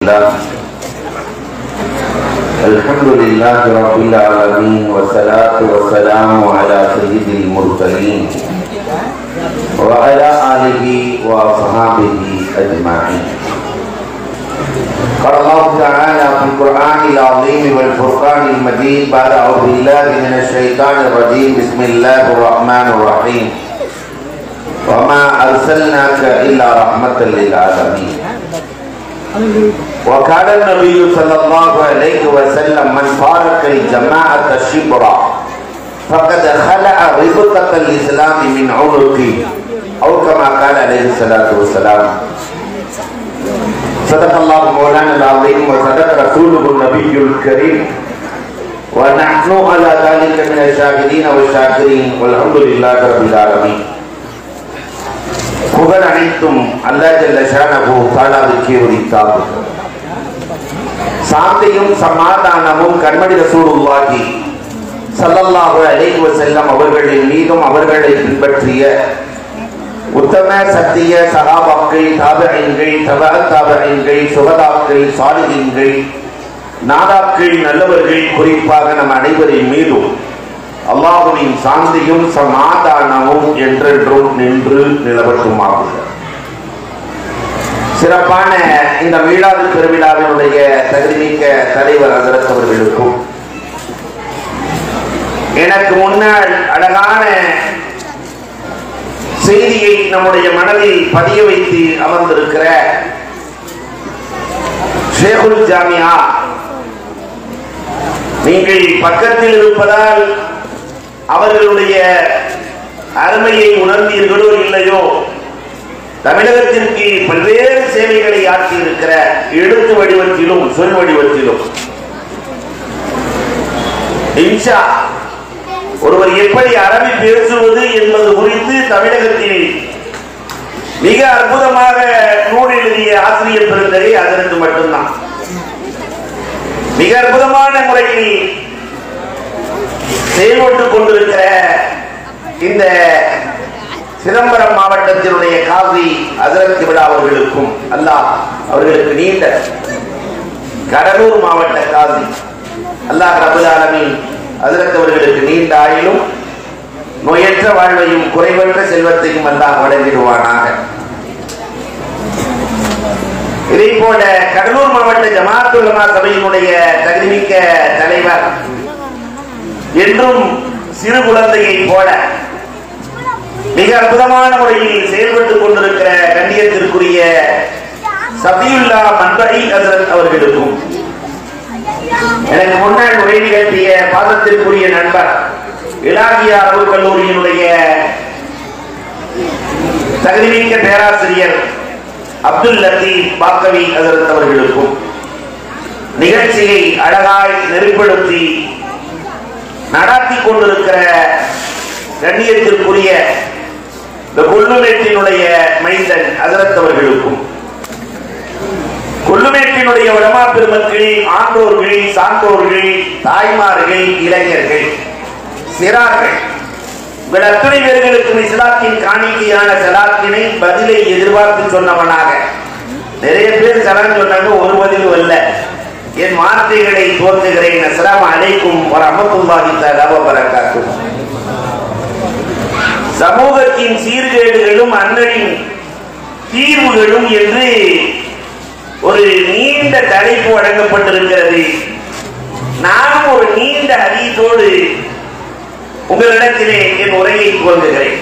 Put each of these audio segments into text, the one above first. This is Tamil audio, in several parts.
الله الحمد لله رب العالمين والصلاة والسلام على سيد المرسلين وعلى آله وأصحابه أجمعين قال الله تعالى في القرآن العظيم والفرقان المجيد بعد أعوذ بالله من الشيطان الرجيم بسم الله الرحمن الرحيم وما أرسلناك إلا رحمة للعالمين وكان النبي صلى الله عليه وسلم من فارق الجماعة الشبرا فقد خلع ربطة الإسلام من عنقه أو كما قال عليه الصلاة والسلام صدق الله مولانا العظيم وصدق رسوله النبي الكريم ونحن على ذلك من الشاهدين والشاكرين والحمد لله رب العالمين புகழ் அனைத்தும் அல்லா ஜல்ல ஷானஹு தாலாவுக்கே உரித்தாகும் சாந்தியும் சமாதானமும் கண்மணி ரசூலுல்லாஹி ஸல்லல்லாஹு அலைஹி வஸல்லம் அவர்களின் மீதும் அவர்களை பின்பற்றிய உத்தம சத்திய சகாபாக்கள் தாபகங்கள் தப தாபகங்கள் சுகதாக்கள் சாலிகங்கள் நாதாக்கள் நல்லவர்கள் குறிப்பாக நம் அனைவரின் மீதும் அல்லாஹுவின் சாந்தியும் சமாதானமும் என்றென்றும் நின்று நிலவட்டுமாகுக சிறப்பான இந்த மீளாது பெருவிழாவினுடைய தகுதிமிக்க தலைவர் அதரத் அவர்களுக்கும் எனக்கு முன்னால் அழகான செய்தியை நம்முடைய மனதில் பதிய வைத்து அமர்ந்திருக்கிற ஷேகுல் ஜாமியா நீங்கள் பக்கத்தில் இருப்பதால் அவர்களுடைய அருமையை உணர்ந்தீர்களோ இல்லையோ தமிழகத்திற்கு பல்வேறு சேவைகளை ஆற்றியிருக்கிற எழுத்து வடிவத்திலும் சொல் வடிவத்திலும் இன்ஷா ஒருவர் எப்படி அரபி பேசுவது என்பது குறித்து தமிழகத்தில் மிக அற்புதமாக நூல் எழுதிய ஆசிரியர் பெருந்தகை அதற்கு மட்டும்தான் மிக அற்புதமான முறையில் செயல்பட்டுக் கொண்டிருக்கிற இந்த சிதம்பரம் மாவட்டத்தினுடைய காசி அசரத் விழா அவர்களுக்கும் அல்லாஹ் அவர்களுக்கு நீண்ட கடலூர் மாவட்ட காசி அல்லாஹ் ரபுல் ஆலமின் அசரத் அவர்களுக்கு நீண்ட ஆயிலும் நோயற்ற வாழ்வையும் குறைவற்ற செல்வத்தையும் அல்லாஹ் வழங்கிடுவானாக இதே போல கடலூர் மாவட்ட ஜமாத்துலமா சபையினுடைய தகுதிமிக்க தலைவர் என்றும் சிறு குழந்தையை போல மிக அற்புதமான முறையில் செயல்பட்டுக் கொண்டிருக்கிற கண்ணியத்திற்குரிய சபியுல்லா மன்பரி ஹசரத் அவர்களுக்கும் எனக்கு முன்னால் உரை நிகழ்த்திய பாதத்திற்குரிய நண்பர் இலாகியா அரபு கல்லூரியினுடைய தகுதிமிக்க பேராசிரியர் அப்துல் லத்தீப் பாக்கவி ஹசரத் அவர்களுக்கும் நிகழ்ச்சியை அழகாய் நெருப்படுத்தி நடாத்தி கொண்டிருக்கிற கண்ணியத்திற்குரிய இந்த கொல்லுமேட்டினுடைய மைந்தன் அதரத் அவர்களுக்கும் கொல்லுமேட்டினுடைய உடமா பெருமக்கள் ஆண்டோர்கள் சான்றோர்கள் தாய்மார்கள் இளைஞர்கள் சிறார்கள் இவர் அத்தனை பேர்களுக்கும் இஸ்லாத்தின் காணிக்கையான சலாத்தினை பதிலை எதிர்பார்த்து சொன்னவனாக நிறைய பேர் சலான் சொன்னாங்க ஒரு பதிலும் அல்ல என் வார்த்தைகளை துவங்குகிறேன் அஸ்லாம் அலைக்கும் ஒரு அமத்துல்லாஹி தஆலா வரகாத்துஹு சமூகத்தின் சீர்கேடுகளும் அண்ணனின் தீர்வுகளும் என்று ஒரு நீண்ட தலைப்பு வழங்கப்பட்டிருக்கிறது நானும் ஒரு நீண்ட ஹதீஸோடு உங்களிடத்திலே என் உரையை துவங்குகிறேன்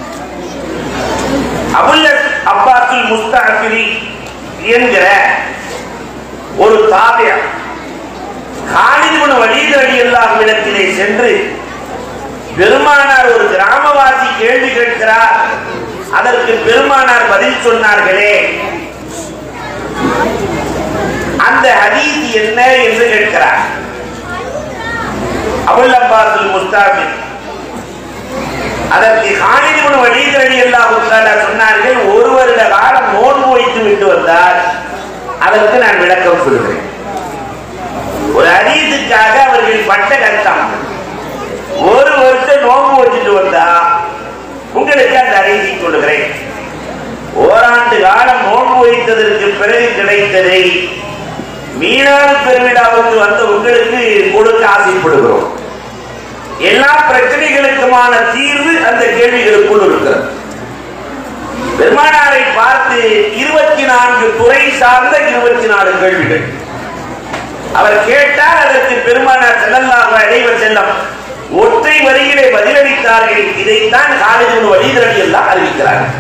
அபுல் அப்பாசுல் முஸ்தாபிரி என்கிற ஒரு தாபியா காலிதுவன் வழித அடி எல்லாம் இடத்திலே சென்று பெருமானார் ஒரு கிராமவாசி கேள்வி கேட்கிறார் அதற்கு பெருமானார் பதில் சொன்னார்களே அந்த ஹதீஸ் என்ன என்று கேட்கிறார் அபுல் அப்பாசுல் முஸ்தாபின் அதற்கு காலிதுவன் வழித அடி எல்லாம் சொன்னார்கள் ஒரு வருட காலம் நோன்பு வைத்து விட்டு வந்தார் அதற்கு நான் விளக்கம் சொல்கிறேன் ஒரு அரியத்துக்காக அவர்கள் பட்ட கஷ்டம் ஒரு வருஷம் நோம்பு வச்சுட்டு வந்தா உங்களுக்கு அந்த அறிவியை சொல்லுகிறேன் ஓராண்டு காலம் நோன்பு வைத்ததற்கு பிறகு கிடைத்ததை மீனாடு பெருவிழாவுக்கு வந்த உங்களுக்கு கொடுக்க ஆசைப்படுகிறோம் எல்லா பிரச்சனைகளுக்குமான தீர்வு அந்த கேள்விகளுக்குள் இருக்கிறது பெருமானாரை பார்த்து இருபத்தி நான்கு துறை சார்ந்த இருபத்தி நாலு கேள்விகள் அவர் கேட்டால் அதற்கு பெருமானார் செல்லல்லாக அடைவர் செல்லம் ஒற்றை வரியிலே பதிலளித்தார்கள் இதைத்தான் காலேஜ் வழிதரடி எல்லாம் அறிவிக்கிறார்கள்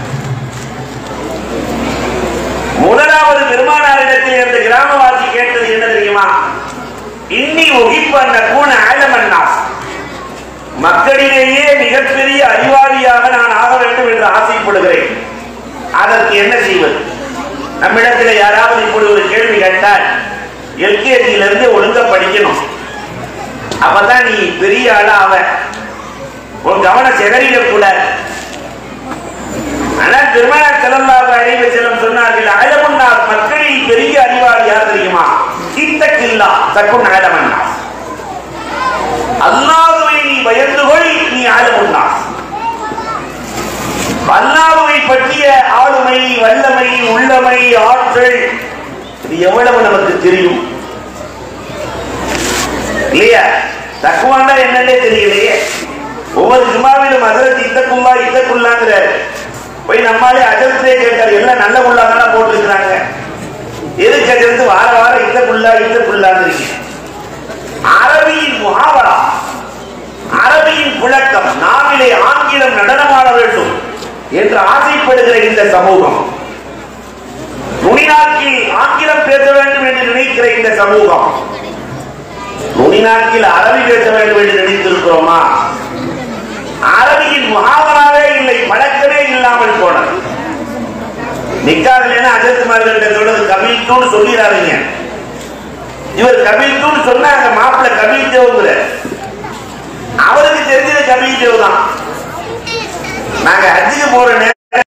முதலாவது பெருமானாரிடத்தில் இருந்த கிராமவாசி கேட்டது என்ன தெரியுமா இன்னி ஒகிப்பண்ண கூண ஆலமன்னாஸ் மக்களிலேயே மிகப்பெரிய அறிவாளியாக நான் ஆக வேண்டும் என்று ஆசைப்படுகிறேன் அதற்கு என்ன செய்வது நம்மிடத்தில் யாராவது இப்படி ஒரு கேள்வி கேட்டால் எல்கேஜியில இருந்து ஒழுங்கா படிக்கணும் அப்பதான் நீ பெரிய ஆளா ஆவ உன் கவனம் செதறிட கூடாது ஆனால் பெருமாள் செல்லல்லாக அழைவு செல்லம் சொன்னார்கள் அழமுன்னார் மக்களில் பெரிய அறிவாளி யார் தெரியுமா இத்தக்கில்லா தக்குன் அழமன்னா அல்லாஹுவை நீ பயந்து கொள் நீ ஆளுமுன்னா அல்லாஹுவை பற்றிய ஆளுமை வல்லமை உள்ளமை ஆற்றல் இது எவ்வளவு நமக்கு தெரியும் இல்லையா தக்குவாண்டா என்னன்னே தெரியலையே ஒவ்வொரு ஜுமாவிலும் அதற்கு இத்தக்குள்ளா இத்தக்குள்ளாங்கிற போய் நம்மாலே அஜர்த்தே கேட்டார் எல்லாம் நல்ல குள்ளாங்கன்னா போட்டுருக்காங்க எதுக்கு அஜர்த்து வார வாரம் இத்தக்குள்ளா இத்தக்குள்ளான்னு அரபியின் முகாவரா அரபியின் புழக்கம் நாவிலே ஆங்கிலம் நடனமாட வேண்டும் என்று ஆசைப்படுகிற இந்த சமூகம் நுனிநாக்கில் ஆங்கிலம் பேச வேண்டும் என்று நினைக்கிற இந்த சமூகம் நுனிநாக்கில் அரபி பேச வேண்டும் என்று நினைத்திருக்கிறோமா அரபியின் முகாவராவே இல்லை பழக்கமே இல்லாமல் போனது நிக்காதுல அஜத்மார்கள் சொல்றது கபில்தூன்னு சொல்லிடாதீங்க இவர் கபில்தூன்னு சொன்னா அந்த மாப்பிள்ள கபில் தேவுங்கிற அவருக்கு தெரிஞ்சது கபில் தேவ் தான் நாங்க ஹஜ்ஜுக்கு போற நேரம்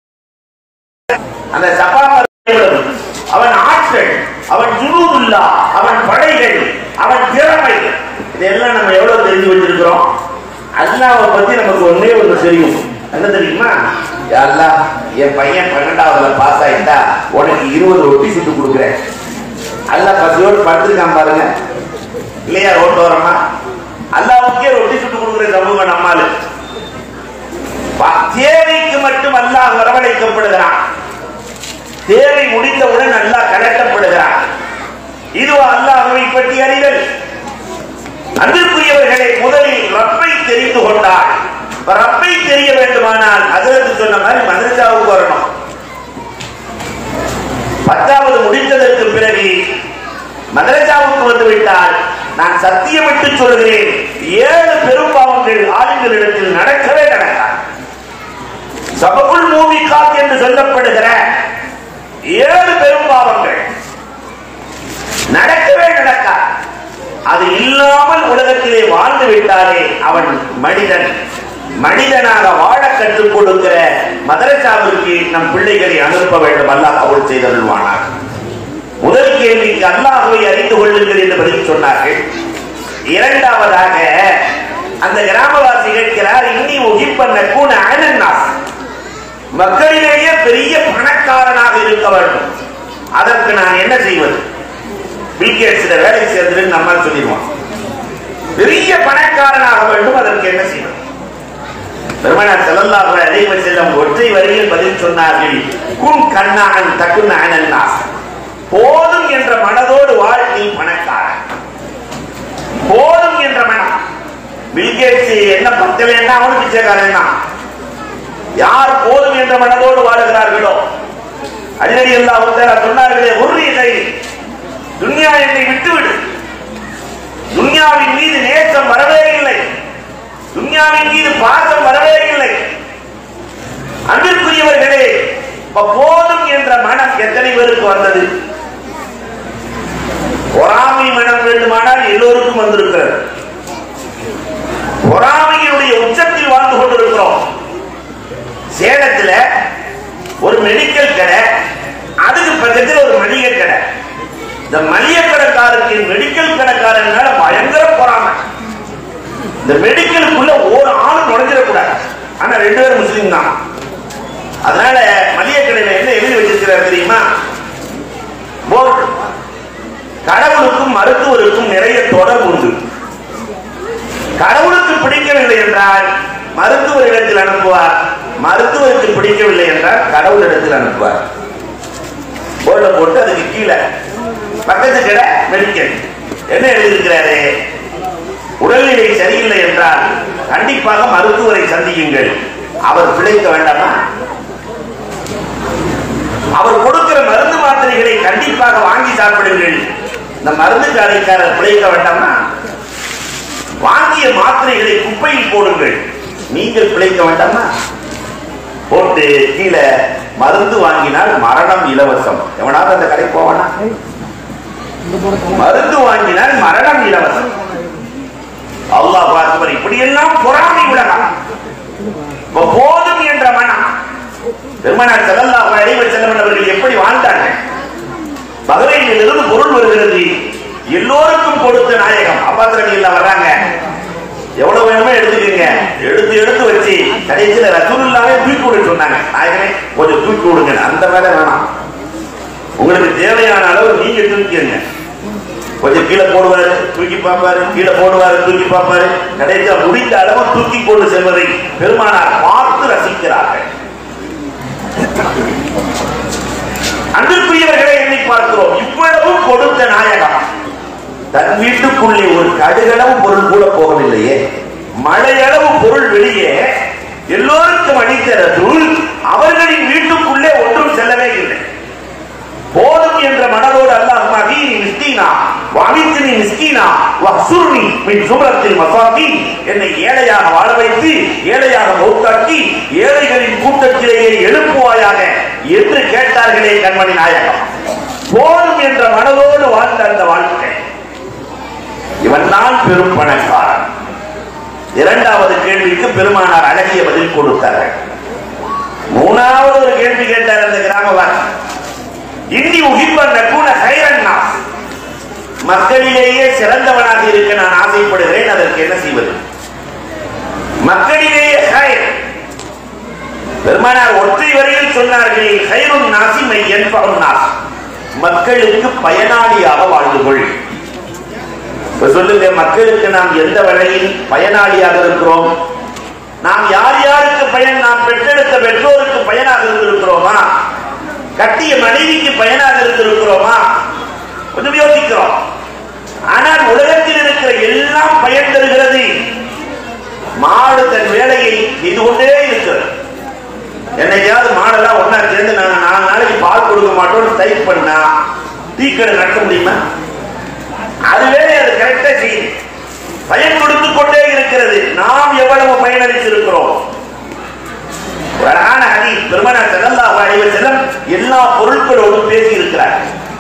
அந்த சபா அவன் ஆட்கள் அவன் ஜுனூதுல்லா அவன் படைகள் அவன் திறமை இதெல்லாம் நம்ம எவ்வளவு தெரிஞ்சு வச்சிருக்கிறோம் அல்லாவை பத்தி நமக்கு ஒன்னே ஒண்ணு தெரியும் என்ன தெரியுமா யா அல்லாஹ் என் பையன் பன்னெண்டாவதுல பாஸ் ஆயிட்டா உனக்கு இருபது ஒட்டி சுட்டு கொடுக்குறேன் அல்லாஹ் பசியோடு படுத்திருக்கான் பாருங்க இல்லையா ரோட்டோரமா அல்லாவுக்கே ரொட்டி சுட்டு கொடுக்குற சமூகம் நம்மாலு ப- தேவைக்கு மட்டும் அல்லாஹ் வரவழைக்கப்படுகிறான் தேவை முடிந்தவுடன் அல்லாஹ் கலட்டப்படுகிறான் இதுவா அல்லாஹ்வை பற்றி அறிதல் அன்பிற்குரியவர்களை முதலில் ரப்பை தெரிந்து கொண்டால் இப்ப ரப்பை தெரிய வேண்டுமானால் அதற்கு சொன்ன மாதிரி மதரசாவுக்கு வரணும் பத்தாவது முடித்ததற்கு பிறகு மதரசாவுக்கு வந்து விட்டால் நான் சத்தியமிட்டு சொல்கிறேன் ஏழு பெரும்பாவங்கள் ஆளுங்களிடத்தில் நடக்கவே நடக்காது சபகுல் மூமிகாத் என்று சொல்லப்படுகிற ஏழு பெரும்பாவங்கள் நடக்கவே நடக்காது அது இல்லாமல் உலகத்திலே வாழ்ந்து விட்டாலே அவன் மனிதன் மனிதனாக வாழ கற்றுக் கொடுக்கிற மதரசாவிற்கு நம் பிள்ளைகளை அனுப்ப வேண்டும் அல்லாஹ் கபூல் செய்தருள்வானார் முதல் கேள்விக்கு அல்லாஹுவை அறிந்து கொள்ளுங்கள் என்று பதில் சொன்னார்கள் இரண்டாவதாக அந்த கிராமவாசி கேட்கிறார் இன்னி உகிப்பன்ன கூண அனன்னாஸ் மக்களிலேயே பெரிய பணக்காரனாக இருக்க வேண்டும் அதற்கு நான் என்ன செய்வது பில்கேட்ஸ் வேலை சேர்ந்து நம்ம சொல்லிடுவான் பெரிய பணக்காரனாக வேண்டும் அதற்கு என்ன செய்வது பெருமனார் செல்லல்லாஹு அலைஹி வஸல்லம் ஒற்றை வரியில் பதில் சொன்னார்கள் குன் கண்ணான் தக்குன் அனன்னாஸ் போதும் என்ற மனதோடு வாழ் நீ பணக்காரன் போதும் என்ற மனம் பில்கேட்ஸ் என்ன பத்தலைன்னா அவனு பிச்சைக்காரன் தான் யார் போதும் என்ற மனதோடு வாழுகிறார்களோ அடிநடி எல்லாம் சொன்னார்களே ஒரு இதை துன்யா என்னை விட்டுவிடு துன்யாவின் மீது நேசம் வரவே இல்லை துன்யாவின் மீது பாசம் வரவே இல்லை அன்பிற்குரியவர்களே இப்ப போதும் என்ற மனம் எத்தனை பேருக்கு வந்தது பொறாமை மனம் வேண்டுமானால் எல்லோருக்கும் வந்திருக்கிறது பொறாமையினுடைய உச்சத்தில் வாழ்ந்து கொண்டிருக்கிறோம் சேலத்துல ஒரு மெடிக்கல் கடை அதுக்கு பக்கத்தில் ஒரு மளிகை கடை இந்த மளிகை கடைக்காரருக்கு மெடிக்கல் கடைக்காரன் மேல பயங்கர பொறாமை இந்த மெடிக்கலுக்குள்ள ஒரு ஆளும் நுழைஞ்சிடக்கூடாது ஆனா ரெண்டு பேரும் முஸ்லீம் தான் அதனால மளிகை கடையில என்ன எழுதி வச்சிருக்கிறார் தெரியுமா போர்டு கடவுளுக்கும் மருத்துவருக்கும் நிறைய தொடர்பு உண்டு கடவுளுக்கு பிடிக்கவில்லை என்றால் மருத்துவரிடத்தில் அனுப்புவார் மருத்துவருக்கு பிடிக்கவில்லை என்றால் கடவுளிடத்தில் அனுப்புவார் போர்ட போட்டு அதுக்கு கீழே பக்கத்து கடை மெடிக்கல் என்ன எழுதியிருக்கிறாரு உடல்நிலை சரியில்லை என்றால் கண்டிப்பாக மருத்துவரை சந்தியுங்கள் அவர் பிழைக்க வேண்டாமா அவர் கொடுக்கிற மருந்து மாத்திரைகளை கண்டிப்பாக வாங்கி சாப்பிடுங்கள் இந்த மருந்து கடைக்காரர் பிழைக்க வேண்டாமா வாங்கிய மாத்திரைகளை குப்பையில் போடுங்கள் நீங்கள் பிழைக்க வேண்டாமா போட்டு கீழே மருந்து வாங்கினால் மரணம் இலவசம் எவனாவது அந்த கடை போவானா மருந்து வாங்கினால் மரணம் இலவசம் அல்லாஹ் பார்ப்பவர் இப்படி எல்லாம் பொறாமை உலகம் இப்ப போதும் என்ற மனம் பெருமனார் செல்லல்லாஹு அலைஹி வஸல்லம் அவர்கள் எப்படி வாழ்ந்தார்கள் பகவையில் இருந்து பொருள் வருகிறது எல்லோருக்கும் கொடுத்த நாயகம் அப்பாஸ் ரலியல்லாஹு வர்றாங்க எவ்வளவு வேணுமோ எடுத்துக்கங்க எடுத்து எடுத்து வச்சு கடைசியில ரசூலுல்லாவே தூக்கி விட சொன்னாங்க நாயகனே கொஞ்சம் தூக்கி விடுங்க அந்த வேலை வேணாம் உங்களுக்கு தேவையான அளவு நீங்க தூக்கிங்க கொஞ்சம் கீழே போடுவாரு தூக்கி பார்ப்பாரு கீழே போடுவாரு தூக்கி பார்ப்பாரு கடைசியா முடிந்த அளவு தூக்கி கொண்டு செல்வதை பெருமானார் பார்த்து ரசிக்கிறார்கள் அன்பிற்குரியவர்களை எண்ணி பார்க்கிறோம் இவ்வளவு கொடுத்த நாயகம் தன் வீட்டுக்குள்ளே ஒரு கடுகளவு பொருள் கூட போகவில்லையே மழையளவு பொருள் வெளியே எல்லோருக்கும் அடித்த ரசூல் அவர்களின் வீட்டுக்குள்ளே ஒன்றும் செல்லவே இல்லை போதும் என்ற மனதோடு அல்லாஹ் மகீனி மிஸ்கீனா வமித்னி மிஸ்கீனா வஹ்சுர்னி மின் சுப்ரத்தில் மசாகீன் என்னை ஏழையாக வாழ வைத்து ஏழையாக மௌத்தாக்கி ஏழைகளின் கூட்டத்திலேயே எழுப்புவாயாக என்று கேட்டார்களே கண்மணி நாயகம் போதும் என்ற மனதோடு வாழ்ந்த அந்த வாழ்க்கை இவன் தான் பெரும் பணக்காரன் இரண்டாவது கேள்விக்கு பெருமானார் அழகிய பதில் கொடுத்தார்கள் மூணாவது ஒரு கேள்வி கேட்டார் அந்த கிராமவாசி இன்னி உகிப்பன் நக்கூன ஹைரன்னா மக்களிலேயே சிறந்தவனாக இருக்க நான் ஆசைப்படுகிறேன் அதற்கு என்ன செய்வது மக்களிலேயே ஹைர் பெருமானார் ஒற்றை வரையில் சொன்னார்கள் ஹைருன் நாசி மை என்பவன் நாஸ் மக்களுக்கு பயனாளியாக வாழ்ந்து கொள் இப்ப சொல்லுங்க மக்களுக்கு நாம் எந்த வகையில் பயனாளியாக இருக்கிறோம் நாம் யார் யாருக்கு பயன் நாம் பெற்றெடுத்த பெற்றோருக்கு பயனாக இருந்திருக்கிறோமா கட்டிய மனைவிக்கு பயனாக இருந்திருக்கிறோமா கொஞ்சம் யோசிக்கிறோம் ஆனால் உலகத்தில் இருக்கிற எல்லாம் பயன் தருகிறது மாடு தன் வேலையை செய்து கொண்டே இருக்கிறது என்னைக்காவது மாடெல்லாம் ஒன்னா சேர்ந்து நாங்க நாலு நாளைக்கு பால் கொடுக்க மாட்டோம்னு டைப் பண்ணா டீக்கடை நடத்த முடியுமா அதுவே அது கரெக்டா செய்யுது பயன் கொடுத்து கொண்டே இருக்கிறது நாம் எவ்வளவு பயனளித்திருக்கிறோம் ஒரு அழகான ஹதி பெருமனார் செல்லல்லாஹு அலைஹி வஸல்லம் எல்லா பொருட்களோடும் பேசி இருக்கிறார்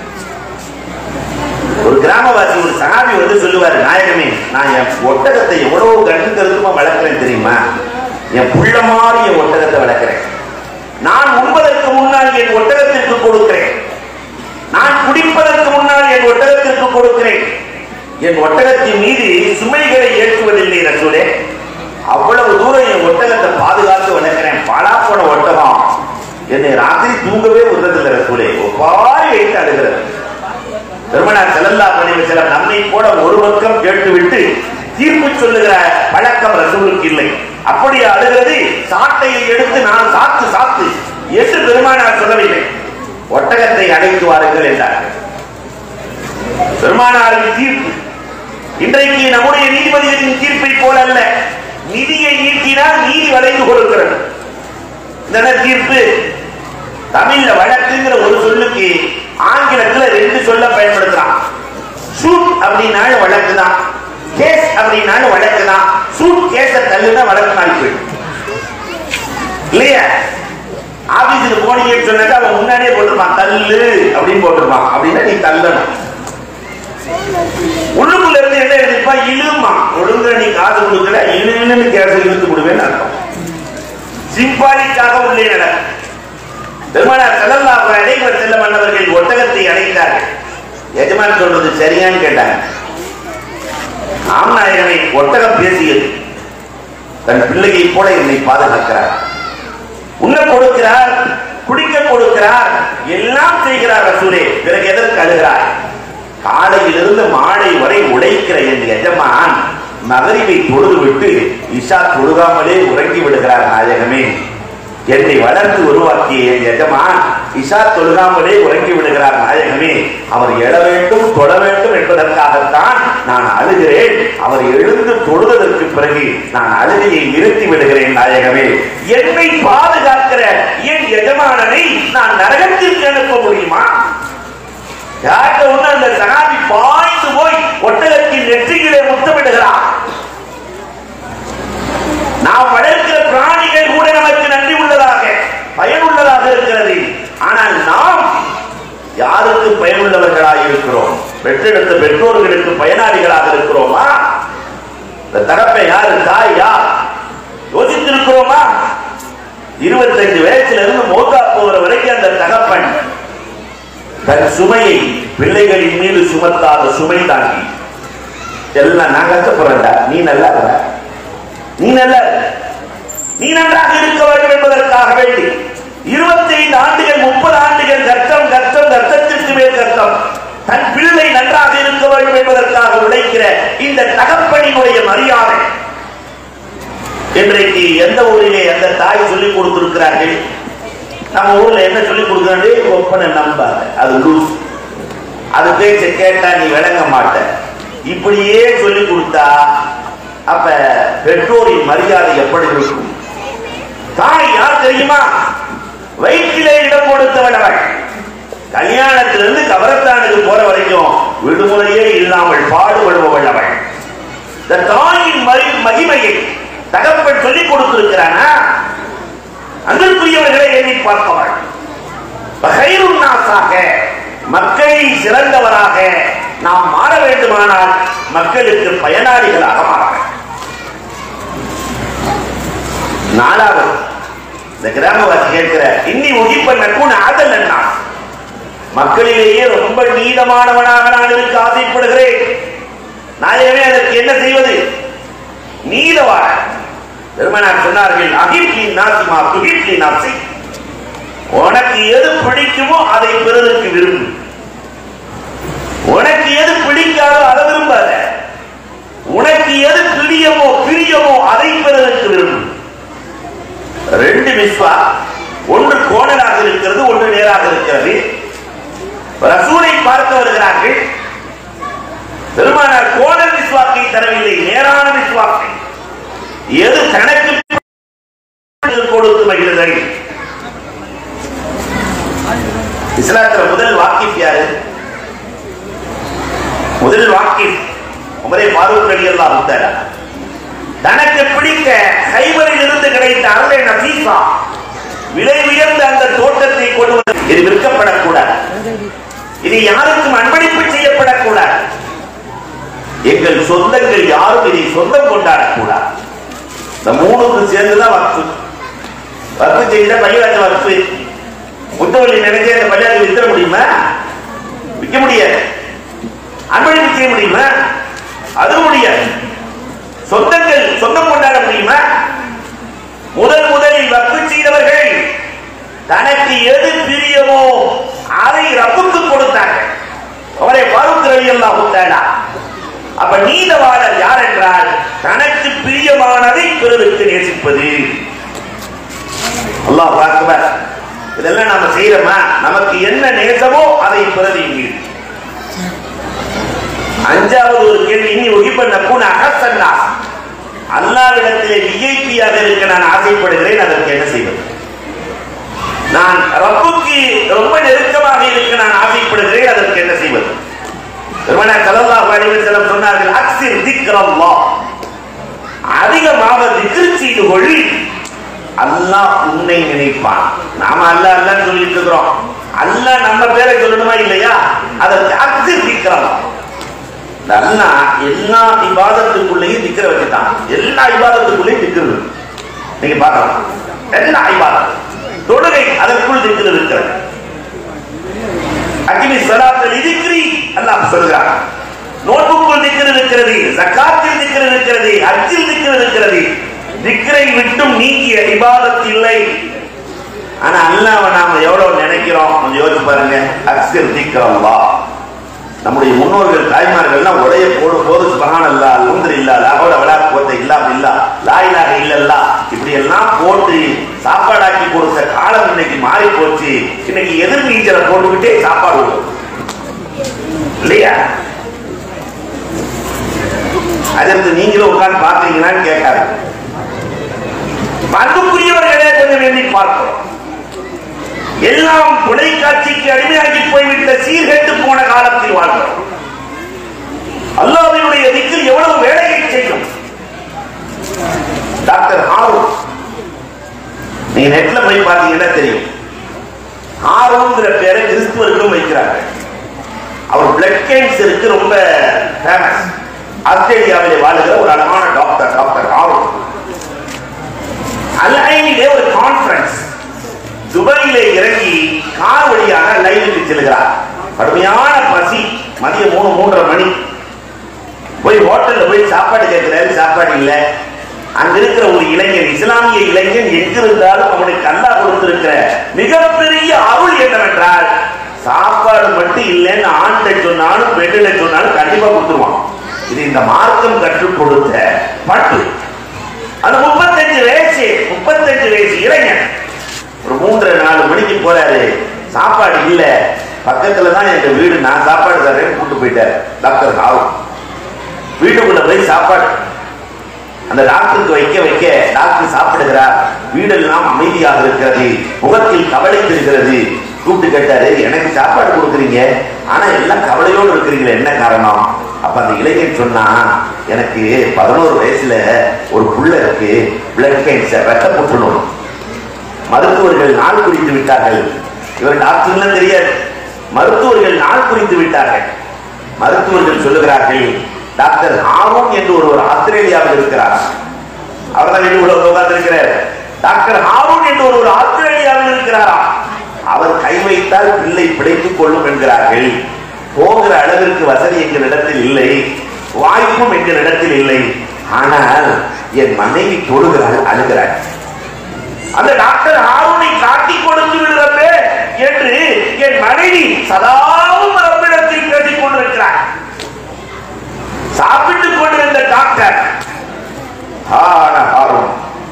ஒரு கிராமவாசி ஒரு சகாபி வந்து சொல்லுவாரு நாயகமே நான் என் ஒட்டகத்தை எவ்வளவு கண்டு கருத்துமா வளர்க்கிறேன் தெரியுமா என் புள்ள மாதிரி என் ஒட்டகத்தை வளர்க்கிறேன் நான் உண்பதற்கு முன்னால் என் ஒட்டகத்திற்கு கொடுக்கிறேன் நான் குடிப்பதற்கு முன்னால் என் ஒட்டகத்திற்கு கொடுக்கிறேன் என் ஒட்டகத்தின் மீது சுமைகளை ஏற்றுவதில்லை ரசூலே அவ்வளவு தூரம் என் ஒட்டகத்தை பாதுகாத்து வளர்க்கிறேன் பாலா போன ஒட்டகம் என்னை ராத்திரி தூங்கவே விடுறதில்லை ரசூலே ஒப்பாரி வைத்து அழுகிறது பெருமனார் செல்லல்லா பணிவு சில நம்மை போல ஒரு பக்கம் கேட்டுவிட்டு தீர்ப்பு சொல்லுகிற பழக்கம் ரசூலுக்கு இல்லை அப்படி அழுகிறது சாட்டையை எடுத்து நான் சாத்து சாத்து என்று பெருமானார் சொல்லவில்லை ஒட்டகத்தை அழைத்து வாருங்கள் என்றார்கள் பெருமானாரின் தீர்ப்பு இன்றைக்கு நம்முடைய நீதிபதிகளின் தீர்ப்பை போல அல்ல நிதியை நீக்கினால் நீதி வளைந்து கொடுக்கிறது இந்த தீர்ப்பு தமிழ்ல வழக்குங்கிற ஒரு சொல்லுக்கு ஆங்கிலத்துல ரெண்டு சொல்ல பயன்படுத்துறான் சூட் அப்படின்னாலும் வழக்கு தான் கேஸ் அப்படின்னாலும் வழக்கு தான் சூட் கேஸ தள்ளுனா வழக்கு நாள் போயிடும் இல்லையா ஆபீஸுக்கு போனீங்கன்னு சொன்னாக்கா அவன் முன்னாடியே போட்டிருப்பான் தள்ளு அப்படின்னு போட்டிருப்பான் அப்படின்னா நீ தள்ளணும் உள்ளுக்குள்ள இருந்து என்ன எழுதிப்பா இழுமா ஒழுங்க நீ காசு கொடுக்கல இழுன்னு கேஸ் இழுத்து கொடுவேன்னு அர்த்தம் சிம்பாலிக்காக உள்ளே நடக்கும் பெருமானார் செல்லல்லாஹு அலைஹி வஸல்லம் அன்னவர்கள் ஒட்டகத்தை அடைந்தார்கள் எஜமான் சொல்றது சரியான்னு கேட்டாங்க ஆம்நாயகனை ஒட்டகம் பேசியது தன் பிள்ளையை போல என்னை பாதுகாக்கிறார் உண்ண கொடுக்கிறார் குடிக்க கொடுக்கிறார் எல்லாம் செய்கிறார் ரசூலே பிறகு எதற்கு அழுகிறார் காலையிலிருந்து மாலை வரை உழைக்கிற என் எஜமான் மகரிவை தொழுது விட்டு இஷா தொழுகாமலே உறங்கி விடுகிறார் நாயகமே என்னை வளர்த்து உருவாக்கிய என் எஜமான் இஷா தொழுகாமலே உறங்கி விடுகிறார் நாயகமே அவர் எழ வேண்டும் தொழ வேண்டும் என்பதற்காகத்தான் நான் அழுகிறேன் அவர் எழுந்து தொழுததற்கு பிறகு நான் அழுகையை நிறுத்தி விடுகிறேன் நாயகமே என்னை பாதுகாக்கிற என் எஜமானனை நான் நரகத்திற்கு அனுப்ப முடியுமா கேட்ட உடனே அந்த சகாபி பாய்ந்து போய் ஒட்டகத்தின் நெற்றியிலே முத்தமிடுகிறார் நாம் வளர்க்கிற பிராணிகள் கூட நமக்கு நன்றி உள்ளதாக பயனுள்ளதாக இருக்கிறது ஆனால் நாம் யாருக்கு பயனுள்ளவர்களாக இருக்கிறோம் பெற்றெடுத்த பெற்றோர்களுக்கு பயனாளிகளாக இருக்கிறோமா இந்த தகப்பை யாரு தாய் யார் யோசித்திருக்கிறோமா இருபத்தஞ்சு வயசுல இருந்து மோதா போகிற வரைக்கும் அந்த தகப்பன் தன் சுமையை பிள்ளைகளின் மீது சுமத்தாத சுமை தாங்கி எல்லாம் நான் கஷ்டப்படுறேன்டா நீ நல்லா இருக்க நீ நல்லா இரு. நீ நன்றாக இருக்க வேண்டும் என்பதற்காக வேண்டி இருபத்தி ஐந்து ஆண்டுகள் முப்பது ஆண்டுகள் கஷ்டம் கஷ்டம் கஷ்டத்திற்கு மேல் கஷ்டம் தன் பிள்ளை நன்றாக இருக்க வேண்டும் என்பதற்காக உழைக்கிற இந்த தகப்பனினுடைய மரியாதை இன்றைக்கு எந்த ஊரிலே எந்த தாய் சொல்லிக் கொடுத்திருக்கிறார்கள் நம்ம ஊர்ல என்ன சொல்லிக் கொடுக்கிறாங்க ஒப்பனை நம்பாத அது லூஸ் அது பேச்ச கேட்டா நீ விளங்க மாட்ட இப்படியே சொல்லிக் கொடுத்தா அப்ப பெற்றோரின் மரியாதை எப்படி இருக்கும் தாய் யார் தெரியுமா வயிற்றிலே இடம் கொடுத்தவள் அவள் கல்யாணத்திலிருந்து கபரஸ்தானுக்கு போற வரைக்கும் விடுமுறையே இல்லாமல் பாடுபடுபவள் அவள் இந்த தாயின் மரி- மகிமையை தகப்பன் சொல்லிக் கொடுத்திருக்கிறானா அன்பிற்குரியவர்களை எண்ணி பார்ப்பவள் பகைரும் நாசாக மக்களில் சிறந்தவராக நாம் மாற வேண்டுமானால் மக்களுக்கு பயனாளிகளாக மாற வேண்டும். நாலாவது இந்த கிராமவாசி கேட்கிற இன்னி உகிப்ப நட்புன் ஆதல் அண்ணா மக்களிலேயே ரொம்ப நீளமானவனாக நான் இருக்க ஆசைப்படுகிறேன் நாயகமே அதற்கு என்ன செய்வது நீளவாழ பெருமனார் சொன்னார்கள் அகிப்லி நாசிமா துகிப்லி நாசி உனக்கு எது பிடிக்குமோ அதை பிறருக்கு விரும்பு உனக்கு எது பிடிக்காதோ அதை விரும்பாத உனக்கு எது பிரியமோ பிரியமோ அதை பிறருக்கு விரும்பு ரெண்டு மிஸ்வா ஒன்று கோணலாக இருக்கிறது ஒன்று நேராக இருக்கிறது ரசூலை பார்க்க வருகிறார்கள் பெருமானார் கோணல் மிஸ்வாக்கை தரவில்லை நேரான மிஸ்வாக்கை எது தனக்கு கொடுத்து மகிழ்தல் இஸ்லாத்துல முதல் வாக்கிப் யாரு முதல் வாக்கிப் உமரே ஃபாரூக் அலி அல்லாஹ் தஆலா தனக்கு பிடிக்க ஹைபரில் இருந்து கிடைத்த அருளை நசீசா விலை உயர்ந்த அந்த தோட்டத்தை கொண்டு வந்து இது விற்கப்படக்கூடாது இது யாருக்கும் அன்பளிப்பு செய்யப்படக்கூடாது எங்கள் சொந்தங்கள் யாரும் இதை சொந்தம் கொண்டாடக்கூடாது இந்த மூணுக்கு சேர்ந்துதான் வக்ஃபு வக்ஃபு செய்த பள்ளிவாச வக்ஃபு முத்தவள்ளி நினைச்சே அந்த பள்ளியாசை விற்க முடியுமா விற்க முடியாது அன்பளிப்பு செய்ய முடியுமா அது முடியாது சொந்தங்கள் சொந்தம் கொண்டாட முடியுமா முதல் முதலில் வக்ஃபு செய்தவர்கள் தனக்கு எது பிரியமோ அதை ரப்புக்கு கொடுத்தாங்க அவரை பாருக் ரவி அல்லாஹ் அப்ப நீதவாளர் யார் என்றால் தனக்கு பிரியமானதை பிறருக்கு நேசிப்பது அல்லாஹ் பார்க்குவார் இதெல்லாம் நாம செய்யறோமா நமக்கு என்ன நேசமோ அதை பிறகு அஞ்சாவது ஒரு கேள்வி இனி ஒகிப்ப நக்குன அகசன்னா அல்லாவிடத்திலே விஐபியாக இருக்க நான் ஆசைப்படுகிறேன் அதற்கு என்ன செய்வது நான் ரப்புக்கு ரொம்ப நெருக்கமாக இருக்க நான் ஆசைப்படுகிறேன் அதற்கு என்ன செய்வது பெருமனார் ஸல்லல்லாஹு அலைஹி வஸல்லம் சொன்னார்கள் அக்ஸிர் திக்ரல்லாஹ் அதிகமாக திக்ர் செய்து கொள் அல்லாஹ் உன்னை நினைப்பான் நாம அல்லாஹ் அல்லாஹ் சொல்லிட்டு இருக்கிறோம் அல்லாஹ் நம்ம பேரை சொல்லணுமா இல்லையா அதற்கு அக்ஸிர் திக்ரல்லாஹ் இந்த அல்லாஹ் எல்லா இபாதத்துக்குள்ளேயும் திக்கிற வச்சுட்டான் எல்லா இபாதத்துக்குள்ளேயும் திக்கிறது நீங்க பார்க்கலாம் எல்லா இபாதம் தொழுகை அதற்குள் திக்கிறது இருக்கிறது அகிமி சலாத்தல் இதுக்ரி அல்லாஹ் சொல்கிறார் நோட்புக்குள் திக்ர் இருக்கிறது ஜக்காத்தில் திக்ர் இருக்கிறது ஹஜ்ஜில் திக்ர் இருக்கிறது திக்ரை விட்டும் நீங்கிய இபாதத் இல்லை ஆனா அல்லாஹ்வை நாம எவ்வளவு நினைக்கிறோம் கொஞ்சம் யோசிச்சு பாருங்க அக்ஸிர் திக்ரல்லா நம்முடைய முன்னோர்கள் தாய்மார்கள்லாம் உடைய போடும் போது சுபகான் அல்லா லூந்திர இல்லா லாகோட விழா போத்த இல்லா இல்லா லாயிலாக இல்லல்லா இப்படி எல்லாம் போட்டு சாப்பாடாக்கி கொடுத்த காலம் இன்னைக்கு மாறி போச்சு இன்னைக்கு எதிர் நீச்சலை போட்டுக்கிட்டே சாப்பாடு விடும். இல்லையா அதற்கு நீங்களும் உட்கார்ந்து பாக்குறீங்களான்னு கேட்காது அன்புக்குரியவர்களே கொஞ்சம் எண்ணி பார்க்கிறோம் எல்லாம் தொலைக்காட்சிக்கு அடிமையாகி போய்விட்ட சீர்கெட்டு போன காலத்தில் வாழ்கிறோம் அல்லாஹ்வினுடைய திக்கில் எவ்வளவு வேலையை செய்யும் டாக்டர் ஹாரூன் நீங்க நெட்ல போய் பார்த்தீங்கன்னா தெரியும் ஹாரூன்ங்கிற பேரை கிறிஸ்துவர்களும் வைக்கிறாங்க அவர் பிளட் கேன்சருக்கு ரொம்ப ஃபேமஸ் ஆஸ்திரேலியாவிலே வாழுகிற ஒரு அழகான டாக்டர் டாக்டர் ஹாரூன் அல்ஐனிலே ஒரு கான்ஃபரன்ஸ் துபாயிலே இறங்கி கார் வழியாக லைனுக்கு செல்கிறார் கடுமையான பசி மதியம் மூணு மூன்றரை மணி போய் ஹோட்டல்ல போய் சாப்பாடு கேட்கிறாரு சாப்பாடு இல்ல அங்க இருக்கிற ஒரு இளைஞன் இஸ்லாமிய இளைஞன் எங்கிருந்தாலும் அவனுக்கு அல்லாஹ் கொடுத்திருக்கிற மிகப்பெரிய அருள் என்னவென்றால் சாப்பாடு மட்டும் இல்லைன்னு ஆண்ட சொன்னாலும் பெண்ணில சொன்னாலும் கண்டிப்பா கொடுத்துருவான் இது இந்த மார்க்கம் கற்றுக் கொடுத்த பட்டு அது முப்பத்தஞ்சு வயசு முப்பத்தஞ்சு வயசு இளைஞன் ஒரு மூன்றரை நாலு மணிக்கு போறாரு சாப்பாடு இல்ல பக்கத்துல தான் எங்க வீடு நான் சாப்பாடு தரேன்னு கூட்டு போயிட்டாரு டாக்டர் ராவ் வீட்டுக்குள்ள போய் சாப்பாடு அந்த டாக்டருக்கு வைக்க வைக்க டாக்டர் சாப்பிடுகிறார் வீடெல்லாம் அமைதியாக இருக்கிறது முகத்தில் கவலை இருக்கிறது கூப்பிட்டு கேட்டாரு எனக்கு சாப்பாடு கொடுக்குறீங்க ஆனா எல்லாம் கவலையோடு இருக்கிறீங்களே என்ன காரணம் அப்ப அந்த இளைஞன் சொன்னா எனக்கு பதினோரு வயசுல ஒரு புள்ள இருக்கு பிளட் கேன்சர் ரத்த புற்றுநோய் மருத்துவர்கள் நாள் குறித்து விட்டார்கள் இவர் டாக்டர்லாம் தெரியாது மருத்துவர்கள் நாள் குறித்து விட்டார்கள் மருத்துவர்கள் சொல்லுகிறார்கள் டாக்டர் ஹாரூன் என்று ஒருவர் ஆஸ்திரேலியாவில் இருக்கிறார் அவர் தான் வீட்டு உலக உட்கார்ந்து இருக்கிறார் டாக்டர் ஹாரூன் என்று ஒருவர் ஆஸ்திரேலியாவில் இருக்கிறாரா அவர் கை வைத்தால் பிள்ளை பிழைத்துக் கொள்ளும் என்கிறார்கள் போகிற அளவிற்கு வசதி எங்களிடத்தில் இல்லை வாய்ப்பும் எங்களிடத்தில் இல்லை ஆனால் என் மனைவி தொழுகிறாள் அழுகிறாள் அந்த டாக்டர் ஹாரூனை காட்டி கொடுத்து விடுறப்பே என்று என் மனைவி சதாவும் ரப்பிடத்தில் பேசிக் கொண்டிருக்கிறார் சாப்பிட்டுக் கொண்டிருந்த டாக்டர் ஆன ஹாரூன்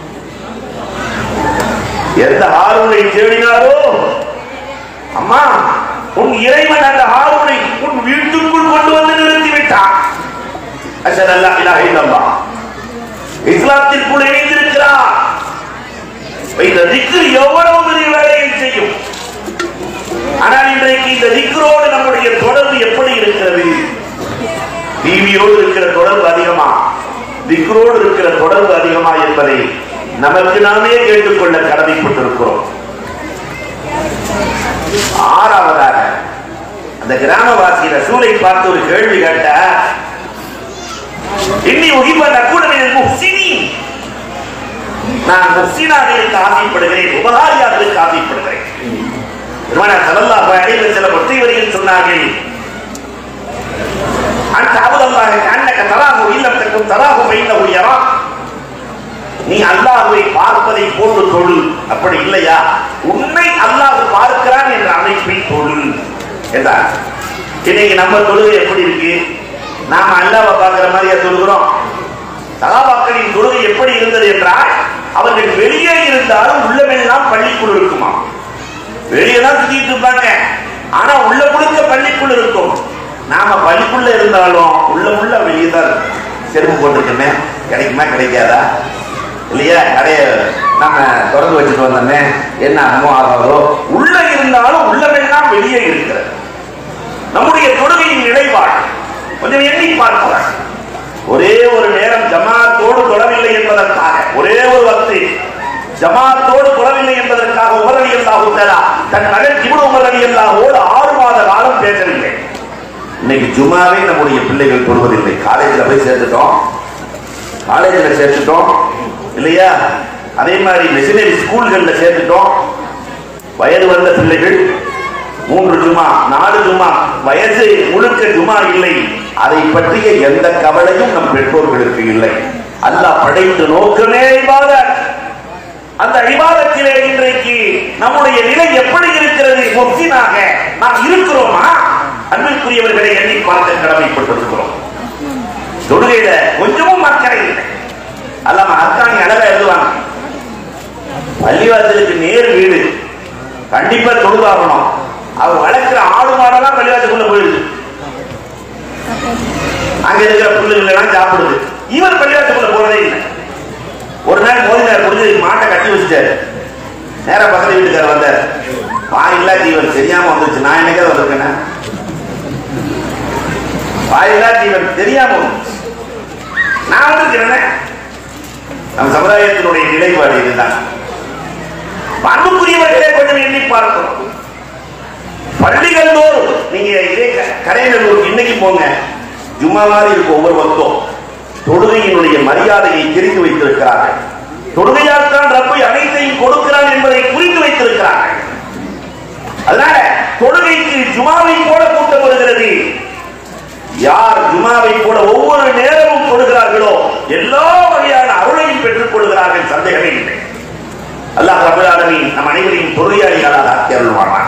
எந்த ஹாரூனை தேடினாரோ அம்மா உன் இறைவன் அந்த ஹாரூனை உன் வீட்டுக்குள் கொண்டு வந்து நிறுத்தி விட்டான் அஷர் அல்லா இலாஹ இல்லல்லாஹ் இஸ்லாத்திற்குள் இணைந்திருக்கிறார் இந்த திக்ரு எவ்வளவு பெரிய வேலையை செய்யும் ஆனால் இன்றைக்கு இந்த திக்ரோடு நம்முடைய தொடர்பு எப்படி இருக்கிறது டிவியோடு இருக்கிற தொடர்பு அதிகமா திக்ரோடு இருக்கிற தொடர்பு அதிகமா என்பதை நமக்கு நாமே கேட்டுக்கொள்ள கடமைப்பட்டிருக்கிறோம் ஆறாவதாக அந்த கிராமவாசி ரசூலை பார்த்து ஒரு கேள்வி கேட்ட இன்னி உகிப்ப நக்குடமே முஹ்சினி நான் முஹ்சினாகளுக்கு ஆசைப்படுகிறேன் உபகாரியார்களுக்கு ஆசைப்படுகிறேன் பெருமானார் ஸல்லல்லாஹு அலைஹி வஸல்லம் ஒற்றை வரியில் சொன்னார்கள் அன்ட அபுதல்லாஹி அன்னக தராஹு இல்லம் தக்கும் தராஹு ஃபைன்னஹு யரா நீ அல்லாஹ்வை பார்ப்பதை போன்று தொழு அப்படி இல்லையா உன்னை அல்லாஹ் பார்க்கிறான் என்ற அமைப்பில் தொழு என்றார் இன்னைக்கு நம்ம தொழுகை எப்படி இருக்கு நாம அல்லாஹ்வை பார்க்கிற மாதிரியா தொழுகிறோம் சகாபாக்களின் தொழுகை எப்படி இருந்தது என்றால் அவர்கள் வெளியே இருந்தாலும் உள்ளமெல்லாம் பள்ளிக்குள் இருக்குமா வெளியே தான் சுத்திட்டு இருப்பாங்க ஆனா உள்ள முழுக்க பள்ளிக்குள் இருக்கும் நாம பள்ளிக்குள்ள இருந்தாலும் உள்ள உள்ள வெளியே தான் இருக்கும். செருப்பு போட்டிருக்கோமே கிடைக்குமா கிடைக்காதா இல்லையா கடைய நம்ம திறந்து வச்சுட்டு வந்தோமே என்ன ஆகுமோ ஆகாதோ உள்ள இருந்தாலும் உள்ளமெல்லாம் வெளியே இருக்கிறது நம்முடைய தொழுகையின் நிலைப்பாடு கொஞ்சம் எண்ணி பார்க்கலாம் ஒரே ஒரு நேரம் ஜமாத்தோடு தொடவில்லை என்பதற்காக ஒரே ஒரு வக்து ஜமாத்தோடு தொடவில்லை என்பதற்காக உமர் அலி அல்லாஹு தன் மகன் இவனு உமர் அலி அல்லாஹோடு ஆறு மாத காலம் பேசவில்லை இன்னைக்கு ஜுமாவே நம்முடைய பிள்ளைகள் தொழுவதில்லை காலேஜில் போய் சேர்த்துட்டோம் காலேஜில் சேர்த்துட்டோம் இல்லையா அதே மாதிரி மிஷினரி ஸ்கூல்களில் சேர்த்துட்டோம் வயது வந்த பிள்ளைகள் மூன்று ஜுமா நாலு ஜுமா வயசு முழுக்க ஜுமா இல்லை அதை பற்றிய எந்த கவலையும் நம் பெற்றோர்களுக்கு இல்லை அல்லாஹ் படைத்த நோக்கமே இபாதத் அந்த இபாதத்திலே இன்றைக்கு நம்முடைய நிலை எப்படி இருக்கிறது முஸ்லிமாக நாம் இருக்கிறோமா அன்பிற்குரியவர்களை எண்ணி பார்க்க கடமைப்பட்டிருக்கிறோம் தொழுகையில கொஞ்சமும் அக்கறை இல்லை அல்லாம அர்க்காணி அழகா எழுதுவாங்க பள்ளிவாசலுக்கு நேர் வீடு கண்டிப்பா தொழுதாகணும் அவர் வளர்க்கிற ஆடு மாடெல்லாம் பள்ளிவாசலுக்குள்ள போயிடுது அங்க இருக்கிற புல்லுகள் எல்லாம் சாப்பிடுது இவர் பள்ளிவாசலுக்குள்ள போறதே இல்லை ஒரு நாள் மோதினார் புரிஞ்சு மாட்டை கட்டி வச்சுட்டாரு நேரா பக்கத்து வீட்டுக்காரர் வந்தார் வாயில்லா ஜீவன் தெரியாம வந்துருச்சு நான் என்னைக்காவது வந்திருக்கேன்னா வாயில்லா ஜீவன் தெரியாம வந்துருச்சு நான் வந்திருக்கிறேன் நம் சமுதாயத்தினுடைய நிலைப்பாடு இதுதான் அன்புக்குரியவர்களே கொஞ்சம் எண்ணி பார்க்கணும் பள்ளிகள் தோறும் நீங்க இதே க- கரைநல்லூருக்கு இன்னைக்கு போங்க ஜும்மா மாதிரி இருக்கும் ஒவ்வொரு பக்தம் தொழுகையினுடைய மரியாதையை தெரிந்து வைத்திருக்கிறார்கள் தொழுகையால் தான் ரப்பை அனைத்தையும் கொடுக்கிறான் என்பதை புரிந்து வைத்திருக்கிறார்கள் அதனால தொழுகைக்கு ஜுமாவை போல கூட்டம் வருகிறது யார் ஜுமாவை போல ஒவ்வொரு நேரமும் தொழுகிறார்களோ எல்லா வகையான அருளையும் பெற்றுக் கொள்கிறார்கள் சந்தேகமே இல்லை அல்லாஹ் ரபுல் ஆலமீன் நம் அனைவரையும் தொழுகையாளிகளாக ஆக்கி அருள்வானான்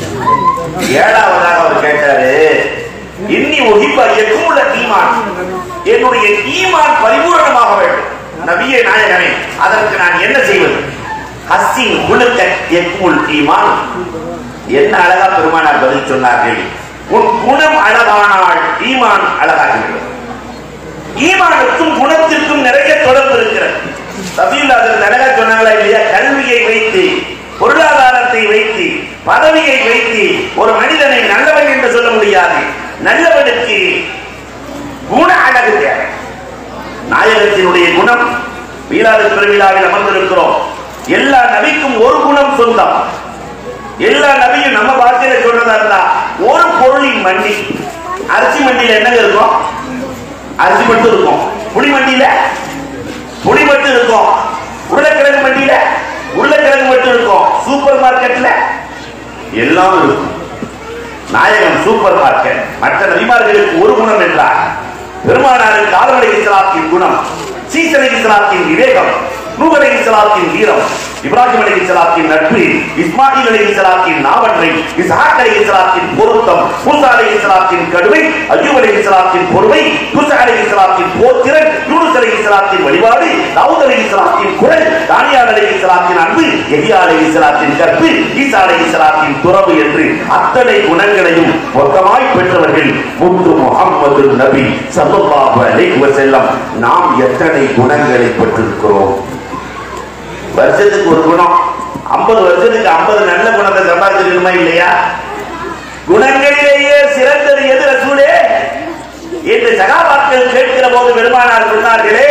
ஏழாவதாக அவர் கேட்டாரு இன்னி ஒகிப்ப எக்குமுள்ள ஈமான் என்னுடைய ஈமான் பரிபூரணமாக வேண்டும் நபியே நாயகமே அதற்கு நான் என்ன செய்வது ஹஸ்ஸின் குழுக்க எக்குமுல் ஈமான் என்ன அழகா பெருமானார் பதில் சொன்னார்கள் உன் குணம் அழகானால் ஈமான் அழகாகிவிடும் ஈமானுக்கும் குணத்திற்கும் நிறைய தொடர்பு இருக்கிறது சபீல் அதற்கு அழகா சொன்னாங்களா இல்லையா கல்வியை வைத்து பொருளாதாரத்தை வைத்து பதவியை வைத்து ஒரு மனிதனை நல்லவன் என்று சொல்ல முடியாது நல்லவனுக்கு குண அழகு தேவை நாயகத்தினுடைய குணம் வீராது பெருவிழாவில் அமர்ந்திருக்கிறோம் எல்லா நபிக்கும் ஒரு குணம் சொந்தம் எல்லா நபியும் நம்ம பாஷையில சொல்றதா இருந்தா ஒரு பொருளின் மண்டி அரிசி மண்டியில என்னங்க இருக்கும் அரிசி மட்டும் இருக்கும் புளி மண்டியில புளி மட்டும் இருக்கும் உருளைக்கிழங்கு மண்டியில உருளைக்கிழங்கு மட்டும் இருக்கும் சூப்பர் மார்க்கெட்ல எல்லாம் இருக்கும் நாயகம் சூப்பர் மார்க்கெட் மற்ற நபிமார்களுக்கு ஒரு குணம் என்றார் பெருமானாருக்கு ஆதரவடை இஸ்லாத்தின் குணம் சீசனை இஸ்லாத்தின் விவேகம் நூகலை இஸ்லாத்தின் வீரம் இப்ராஹிம் அலி இஸ்லாத்தின் நட்பு இஸ்மாயில் அலி இஸ்லாத்தின் நாவன்மை இஸ்ஹாக் அலி இஸ்லாத்தின் பொருத்தம் மூசா அலி இஸ்லாத்தின் கடுமை அய்யூப் அலி இஸ்லாத்தின் பொறுமை மூசா அலி இஸ்லாத்தின் போத்திறன் யூனுஸ் அலி இஸ்லாத்தின் வழிபாடு தாவூத் அலி இஸ்லாத்தின் குரல் தானியால் அலி இஸ்லாத்தின் அன்பு எஹியா அலி இஸ்லாத்தின் கற்பு ஈசா அலி இஸ்லாத்தின் துறவு என்று அத்தனை குணங்களையும் மொத்தமாய் பெற்றவர்கள் முத்து முகம்மது நபி சல்லல்லாஹு அலைஹி வஸல்லம் நாம் எத்தனை குணங்களை பெற்றிருக்கிறோம் வருஷத்துக்கு ஒரு குணம் ஐம்பது வருஷத்துக்கு ஐம்பது நல்ல குணத்தை சம்பாதிச்சிருக்கணுமா இல்லையா குணங்களிலேயே சிறந்தது எது ரசூலே என்று சகாபாக்கள் கேட்கிற போது பெருமானார் சொன்னார்களே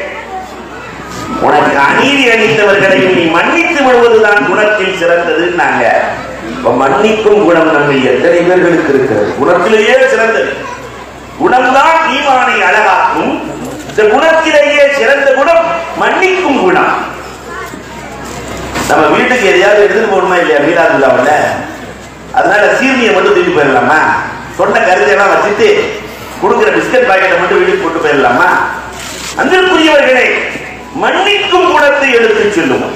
உனக்கு அநீதி அளித்தவர்களையும் நீ மன்னித்து விடுவதுதான் குணத்தில் சிறந்தது நாங்க இப்ப மன்னிக்கும் குணம் நம்ம எத்தனை பேர்களுக்கு இருக்கிறது குணத்திலேயே சிறந்தது குணம்தான் ஈமானை அழகாக்கும் இந்த குணத்திலேயே சிறந்த குணம் மன்னிக்கும் குணம் நம்ம வீட்டுக்கு எதையாவது எடுத்துட்டு போகணுமா இல்லையா மீனாதுல்லாவில் அதனால சீர்னியை மட்டும் தூக்கி போயிடலாமா சொன்ன கருத்தையெல்லாம் வச்சுட்டு கொடுக்குற பிஸ்கட் பாக்கெட்டை மட்டும் வீட்டுக்கு போட்டு போயிடலாமா அன்பிற்குரியவர்களே மன்னிக்கும் குணத்தை எடுத்துச் செல்லுவோம்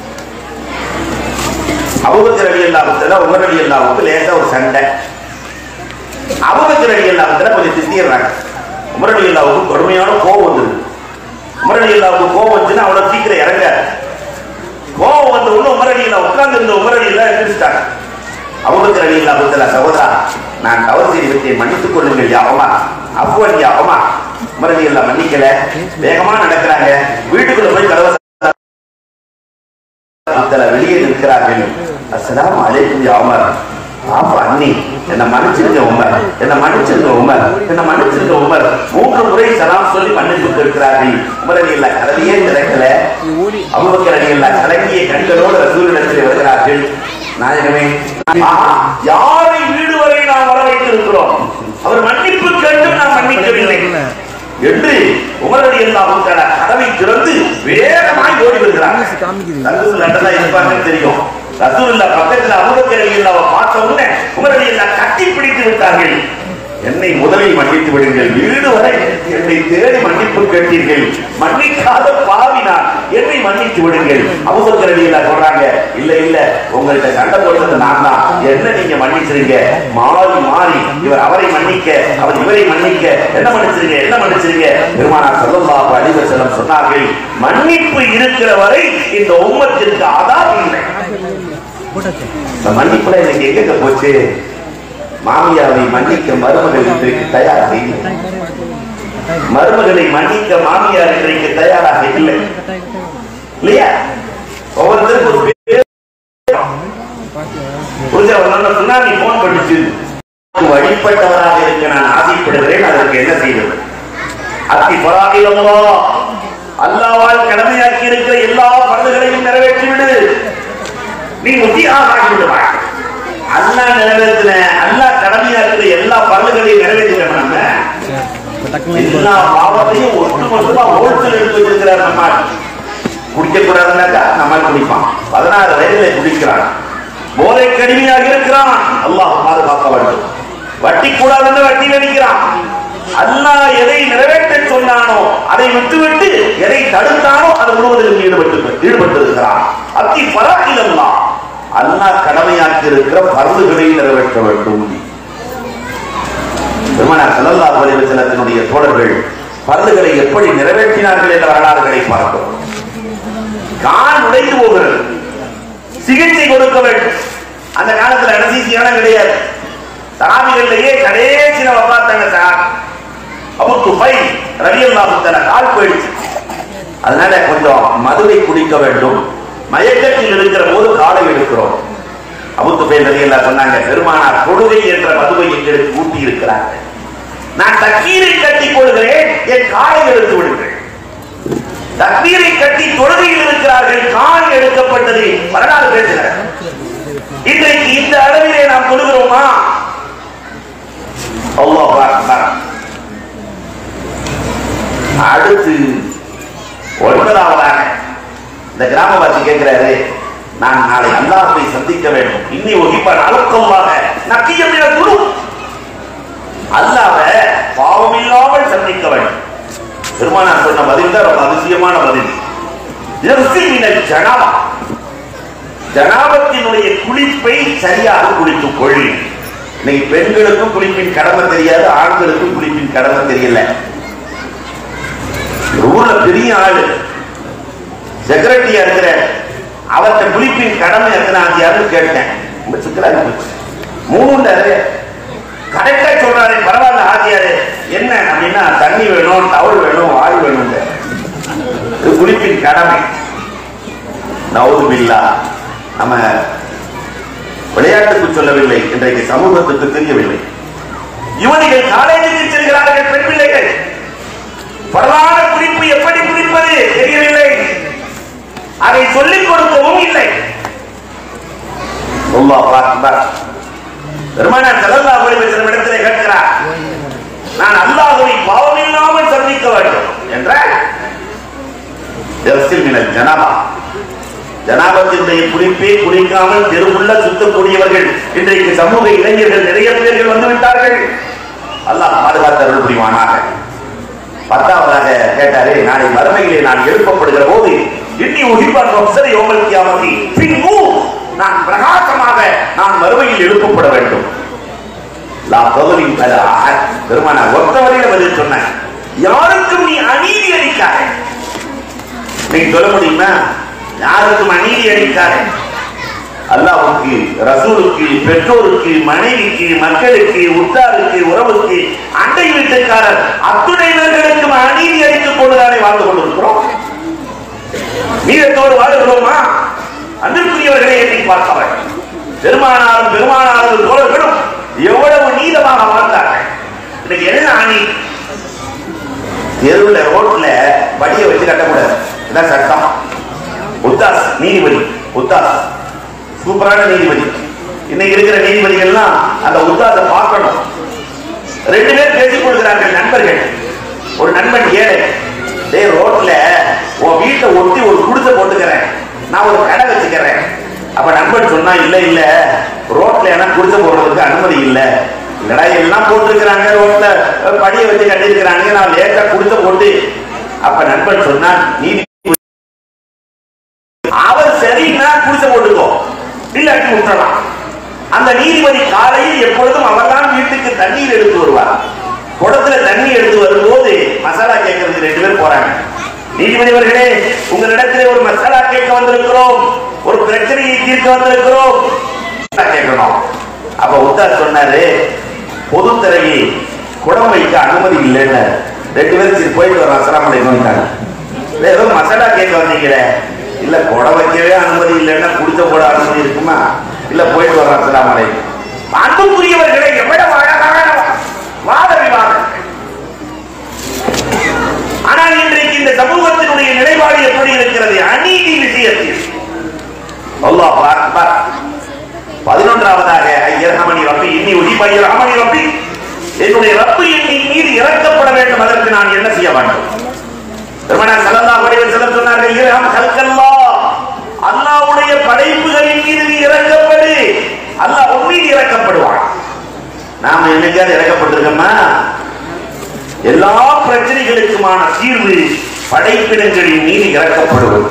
அபுபக்கர் அலி அல்லாஹத்துல உமர் அலி அல்லாவுக்கு லேசா ஒரு சண்டை அபுபக்கர் அலி அல்லாஹத்துல கொஞ்சம் திட்டிடுறாங்க உமர் அலி அல்லாவுக்கு கடுமையான கோபம் வந்துருது உமர் அலி அல்லாவுக்கு கோபம் வந்துச்சுன்னா அவ்வளவு சீக்கிரம் இறங்காது கோபம் வந்த உள்ள உமர் அலி அல்லா உட்கார்ந்து இருந்த உமர் அலி அல்லா எழுந்திரிச்சிட்டாங்க அபுபக்கர் அலி அல்லாஹத்துல சகோதரா நான் தவறு செய்து விட்டேன் மன்னித்துக் கொள்ளுங்கள் யாவமா அஃப்வன் யாவமா உமர் அலி அல்லா மன்னிக்கல வேகமா நடக்கிறாங்க வீட்டுக்குள்ள போய் கதவை அத்தனை வெளியே நிற்கிறார்கள் அஸ்ஸலாமு அலைக்கும் யா உமர் பாப்பா அண்ணி என்ன மன்னிச்சிருங்க உமர் என்ன மன்னிச்சிருங்க உமர் என்ன மன்னிச்சிருங்க உமர் மூன்று முறை சலாம் சொல்லி மன்னிப்பு கேட்கிறார்கள் உமர் அலி அல்லா கதவையே திறக்கல அபுபக்கர் அலி அல்லா கலங்கிய கண்களோடு ரசூலிடத்தில் வருகிறார்கள் நாயகமே ஆஹா, யாரை வீடு வரை நாம் வர வைத்திருக்கிறோம் அவர் மன்னிப்பு கேட்டும் நாம் மன்னிக்கவில்லை என்று உமரடி எல்லாம் கதவை திறந்து வேகமாய் ஓடி வருகிறார் ரசூல் லண்டன்ல இருப்பாங்கன்னு தெரியும் ரசூலுல்லா பக்கத்துல அபூபக்கர் ரலியல்லாஹு பார்த்த உடனே உமர் ரலியல்லாஹு கட்டி பிடித்து விட்டார்கள் என்னை முதலில் மன்னித்து விடுங்கள் வீடு வரை என்னை தேடி மன்னிப்பு கேட்டீர்கள் மன்னிக்காத பாவி நான் என்னை மன்னித்து விடுங்கள் அவசரக்கரடியில சொல்றாங்க இல்ல இல்ல உங்கள்ட்ட சண்டை போட்டது நான் தான் என்ன நீங்க மன்னிச்சிருங்க மாறி மாறி இவர் அவரை மன்னிக்க அவர் இவரை மன்னிக்க என்ன மன்னிச்சிருங்க என்ன மன்னிச்சிருங்க பெருமானார் ஸல்லல்லாஹு அலைஹி வஸல்லம் சொன்னார்கள் மன்னிப்பு இருக்கிற வரை இந்த உம்மத்திற்கு ஆதார் இல்லை இந்த மன்னிப்புல எனக்கு எங்க போச்சு மாமியாரை மன்னிக்க மருமகள் இன்றைக்கு தயாராக இல்லை மருமகளை மன்னிக்க மாமியார் இன்றைக்கு தயாராக இல்லை இல்லையா ஒவ்வொருத்தருக்கும் ஒரு பேர் புரிஞ்ச ஒரு நல்ல சுனாமி போன் பண்ணிச்சு வழிபட்டவராக இருக்க நான் ஆசைப்படுகிறேன் அதற்கு என்ன செய்வது அத்தி பராகிலமோ அல்லாவால் கடமையாக்கி இருக்கிற எல்லா பரதுகளையும் நிறைவேற்றி விடு நீ முத்தியாக ஆகி விடுவாய் அல்லா நிறைவேற்றின அல்லா கடமையாக்குற எல்லா பரதுகளையும் நிறைவேற்றிட்டோம் நம்ம எல்லா பாவத்தையும் ஒட்டு மொத்தமா ஹோல்சேல் எடுத்து வச்சிருக்கிறார் நம்ம குடிக்க கூடாதுன்னாக்கா நம்ம குடிப்பான் பதினாறு வயதுல குடிக்கிறான் போதை கடுமையாக இருக்கிறான் அல்லாஹ் பாதுகாக்க வேண்டும் வட்டி கூடாதுன்னு வட்டி வெடிக்கிறான் அல்லாஹ் எதை நிறைவேற்ற சொன்னானோ அதை விட்டுவிட்டு எதை தடுத்தானோ அது முழுவதிலும் ஈடுபட்டு ஈடுபட்டு இருக்கிறான் அத்தி பராக்கிலல்லா அல்லாஹ் கடமையாக்கி இருக்கிற பருந்துகளை நிறைவேற்ற வேண்டும் பெருமானார் ஸல்லல்லாஹு அலைஹி வஸல்லத்தினுடைய தோழர்கள் பருந்துகளை எப்படி நிறைவேற்றினார்கள் என்ற வரலாறுகளை பார்க்கிறோம் கால் உடைந்து போகிறது சிகிச்சை கொடுக்க வேண்டும் அந்த காலத்துல அனசீசியான கிடையாது சகாபிகளிலேயே கடைசியில வப்பாத்தாங்க சார் அபு துபை ரலியல்லாஹு தஆலா கால் போயிடுச்சு அதனால கொஞ்சம் மதுவை குடிக்க வேண்டும் மயக்கத்தில் இருக்கிற போது காலை எடுக்கிறோம் அபு துபை ரலியல்லாஹு சொன்னாங்க பெருமானார் தொழுகை என்ற மதுவை எங்களுக்கு ஊட்டி இருக்கிறாங்க நான் தக்கீரை கட்டிக் கொள்கிறேன் என் காலை எடுத்து விடுங்கள் தக்பீரை கட்டி தொழுகையில் இருக்கிறார்கள் கால் எடுக்கப்பட்டது வரலாறு பேசுகிறார் இன்றைக்கு இந்த அளவிலே நாம் தொழுகிறோமா அல்லாஹ் அக்பர். அடுத்து ஒன்பதாவதாக இந்த கிராமவாசி கேட்கிறாரு நான் நாளை அல்லாஹ்வை சந்திக்க வேண்டும் இன்னி ஒகிப்பான் அழுக்கமாக நக்கியமிட குரு அல்லாஹ்வை பாவம் இல்லாமல் சந்திக்க வேண்டும் பெருமானார் சொன்ன பதில் தான் ரொம்ப அதிசயமான பதில் இர்சில் மினல் ஜனாபா ஜனாபத்தினுடைய குளிப்பை சரியாக குளித்துக் கொள் இன்னைக்கு பெண்களுக்கும் குளிப்பின் கடமை தெரியாது ஆண்களுக்கும் குளிப்பின் கடமை தெரியல இந்த ஊர்ல பெரிய ஆளு செக்ரட்டரியா இருக்கிற அவர்கிட்ட குளிப்பின் கடமை எத்தனை ஆச்சியாருன்னு கேட்டேன் ரொம்ப சிக்கலா இருக்கு. மூணுண்டாரு கரெக்டா சொல்றாரு பரவாயில்ல ஆச்சியாரு என்ன அப்படின்னா தண்ணி வேணும் டவல் வேணும் வாய் வேணும் இது குளிப்பின் கடமை நவுது பில்லா நம்ம விளையாட்டுக்கு சொல்லவில்லை இன்றைக்கு சமூகத்துக்கு தெரியவில்லை யுவதிகள் காலேஜுக்கு செல்கிறார்கள் பெண் பிள்ளைகள் பரவான குறிப்பு எப்படி குறிப்பது தெரியவில்லை அதை சொல்லிக் கொடுக்கவும் இல்லை அல்லாஹ் அக்பர். பெருமானார் ஸல்லல்லாஹு அலைஹி வஸல்லம் இடத்திலே கேட்கிறார் நான் அல்லாஹ்வை பாவமில்லாமல் சந்திக்க வேண்டும் என்ற எர்சில் மினல் ஜனாபா ஜனாபத்தினுடைய குளிப்பே குளிக்காமல் தெருவுள்ள சுத்தக்கூடியவர்கள் இன்றைக்கு சமூக இளைஞர்கள் நிறைய பேர்கள் வந்து விட்டார்கள் அல்லாஹ் பாதுகாத்து அருள் புரிவானாக பத்தாவதாக கேட்டாரே நாளை மறுமையிலே நான் எழுப்பப்படுகிற போது இன்னி உகிப்பான் வம்சர யோமல் கியாமத்தி பின்பு நான் பிரகாசமாக நான் மறுமையில் எழுப்பப்பட வேண்டும் லா பகுதியின் பல பெருமான ஒத்த வரையில பதில் சொன்னேன் யாருக்கும் நீ அநீதி அளிக்காதே நீங்க சொல்ல முடியுமா யாருக்கும் அநீதி அளிக்காதே அல்லாஹ்வுக்கு ரசூலுக்கு பெற்றோருக்கு மனைவிக்கு மக்களுக்கு உற்றாருக்கு உறவுக்கு அண்டை வீட்டுக்காரர் அத்துணைவர்களுக்கும் அநீதி அளித்துக் கொண்டுதானே வாழ்ந்து கொண்டிருக்கிறோம் நீதத்தோடு வாழுகிறோமா அன்பிற்குரியவர்களே எண்ணி பார்த்தவர் பெருமானாரும் பெருமானாரும் தோழர்களும் எவ்வளவு நீதமாக வாழ்ந்தார்கள் இன்னைக்கு என்ன அணி தெருவுல ரோட்ல படியை வச்சு கட்டக்கூடாது இதான் சட்டம் உத்தாஸ் நீதிபதி உத்தாஸ் சூப்பரான நீதிபதி இன்னைக்கு இருக்கிற நீதிபதிகள்லாம் அந்த உத்தாசை பார்க்கணும் ரெண்டு பேர் பேசிக் கொள்கிறார்கள் நண்பர்கள் ஒரு நண்பன் ஏழை டேய் ரோட்ல உன் வீட்டை ஒட்டி ஒரு குடிசை போட்டுக்கிறேன் நான் ஒரு கடை வச்சுக்கிறேன் அப்ப நண்பன் சொன்னா இல்ல இல்ல ரோட்ல ஏன்னா குடிசை போடுறதுக்கு அனுமதி இல்ல இல்லடா எல்லாம் போட்டிருக்கிறாங்க ரோட்ல படியை வச்சு கட்டியிருக்கிறாங்க நான் லேட்டா குடிசை போட்டு அப்ப நண்பன் சொன்னா நீதி இல்லாட்டி விட்டுறலாம் அந்த நீதிபதி காலையில் எப்பொழுதும் அவர்தான் வீட்டுக்கு தண்ணீர் எடுத்து வருவார் குடத்துல தண்ணி எடுத்து வரும்போது மசாலா கேட்கறதுக்கு ரெண்டு பேர் போறாங்க நீதிபதி அவர்களே உங்களிடத்திலே ஒரு மசாலா கேட்க வந்திருக்கிறோம் ஒரு பிரச்சனையை தீர்க்க வந்திருக்கிறோம் கேட்கணும் அப்ப உத்தார் சொன்னாரு பொதுத்தரையில் குடம் வைக்க அனுமதி இல்லைன்னு ரெண்டு பேரும் சரி போயிட்டு வரோம் அஸ்லாம் அலைக்கும்ட்டாங்க ஏதோ மசாலா கேட்க வந்தீங்களே இல்ல குடம் வைக்கவே அனுமதி இல்லைன்னா குடிச்ச கூட அனுமதி இருக்குமா இல்ல போயிட்டு வரோம் அஸ்லாம் அலைக்கும் அன்புக்குரியவர்களை எவ்வளவு அழகான வாத விவாதம் ஆனால் இன்றைக்கு இந்த சமூகத்தினுடைய நிலைப்பாடு எப்படி இருக்கிறது அநீதி விஷயத்தில் அல்லாஹ் அக்பர் பதினொன்றாவதாக ஐயர்ஹமணி ரப்பி இன்னி உதிப் ஐயர்ஹமணி ரப்பி என்னுடைய ரப்பு எண்ணின் மீது இறக்கப்பட வேண்டும் அதற்கு நான் என்ன செய்ய வேண்டும் பெருமனார் ஸல்லல்லாஹு அலைஹி வஸல்லம் சொன்னார்கள் இர்ஹம் ஹல்கல்லாஹ் அல்லாஹ்வுடைய படைப்புகளின் மீது நீ இறக்கப்படு அல்லாஹ் உன் மீது இறக்கப்படுவான் நாம என்னைக்காவது இறக்கப்பட்டிருக்கோமா எல்லா பிரச்சனைகளுக்குமான தீர்வு படைப்பினங்களின் மீது இறக்கப்படுவது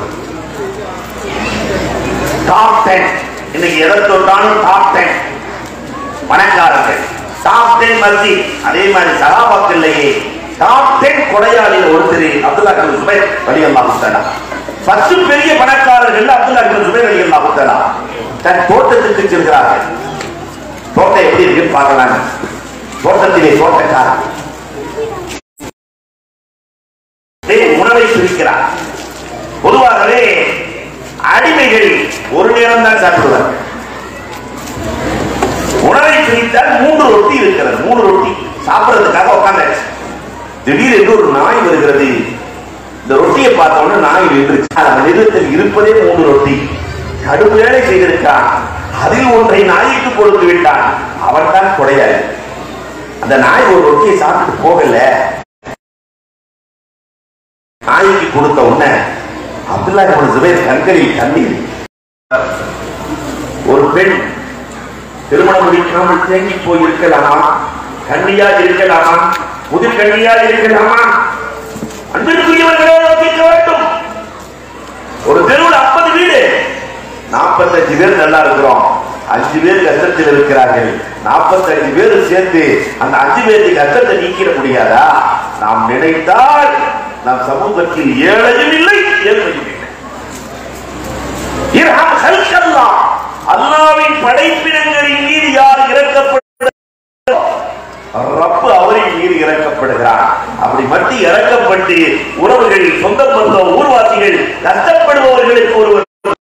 டாப் டென் இன்னைக்கு எதை தொட்டாலும் டாப் டென் பணக்காரர்கள் டாப் டென் மத்தி அதே மாதிரி சகாபாக்கள்லையே டாப் டென் கொடையாளில் ஒருத்தர் அப்துல்லா கபில் சுபைர் வழி அல்லா முத்தலா பத்து பெரிய பணக்காரர்கள் அப்துல்லா கபில் சுபைர் வழி அல்லா முத்தலா தன் தோட்டத்துக்கு செல்கிறார்கள் தோட்டம் எப்படி இருக்குன்னு பார்க்கலாங்க தோட்டத்திலே தோட்டக்காரர் டேய், உணவை பிரிக்கிறார் பொதுவாகவே அடிமைகள் ஒரு நேரம் தான் சாப்பிடுவார்கள் உணவை பிரித்தால் மூன்று ரொட்டி இருக்கிறது மூணு ரொட்டி சாப்பிடுறதுக்காக உட்காந்தாச்சு திடீரென்று ஒரு நாய் வருகிறது இந்த ரொட்டியை பார்த்த உடனே நாய் நின்றுச்சு அந்த நிறுவத்தில் இருப்பதே மூணு ரொட்டி கடும் வேலை செய்திருக்கான் அதில் ஒன்றை நாய்க்கு கொடுத்து விட்டான் அவன் தான் கொடையாளி அந்த நாய் ஒரு ரொட்டியை சாப்பிட்டு போகல நாய்க்கு கொடுத்த உடனே அப்துல்லா இப்னு ஜுபைர் கண்களில் கண்ணீர் ஒரு பெண் திருமணம் முடிக்காமல் தேங்கி போய் இருக்கலாமா கண்ணியா இருக்கலாமா புதிர் கண்ணியா இருக்கலாமா அன்பிற்குரியவர்களே யோசிக்க வேண்டும் ஒரு தெருவில் ஐம்பது வீடு நாற்பத்தஞ்சு பேர் நல்லா இருக்கிறோம் அஞ்சு பேர் கஷ்டத்தில் இருக்கிறார்கள் நாற்பத்தஞ்சு பேர் சேர்த்து அந்த அஞ்சு பேருக்கு கஷ்டத்தை நீக்கிட முடியாதா நாம் நினைத்தால் நம் சமூகத்தில் ஏழையும் இல்லை ஏழ்மையும் இல்லை இர்ஹம் ஹல்கல்லாஹ். அல்லாவின் படைப்பினங்களின் மீது யார் இறக்கப்படுகிறாரோ ரப்பு அவரின் மீது இறக்கப்படுகிறார் அப்படி மட்டும் இறக்கப்பட்டு உறவுகள் சொந்த பந்தம் ஊர்வாசிகள் கஷ்டப்படுபவர்களுக்கு ஒருவர்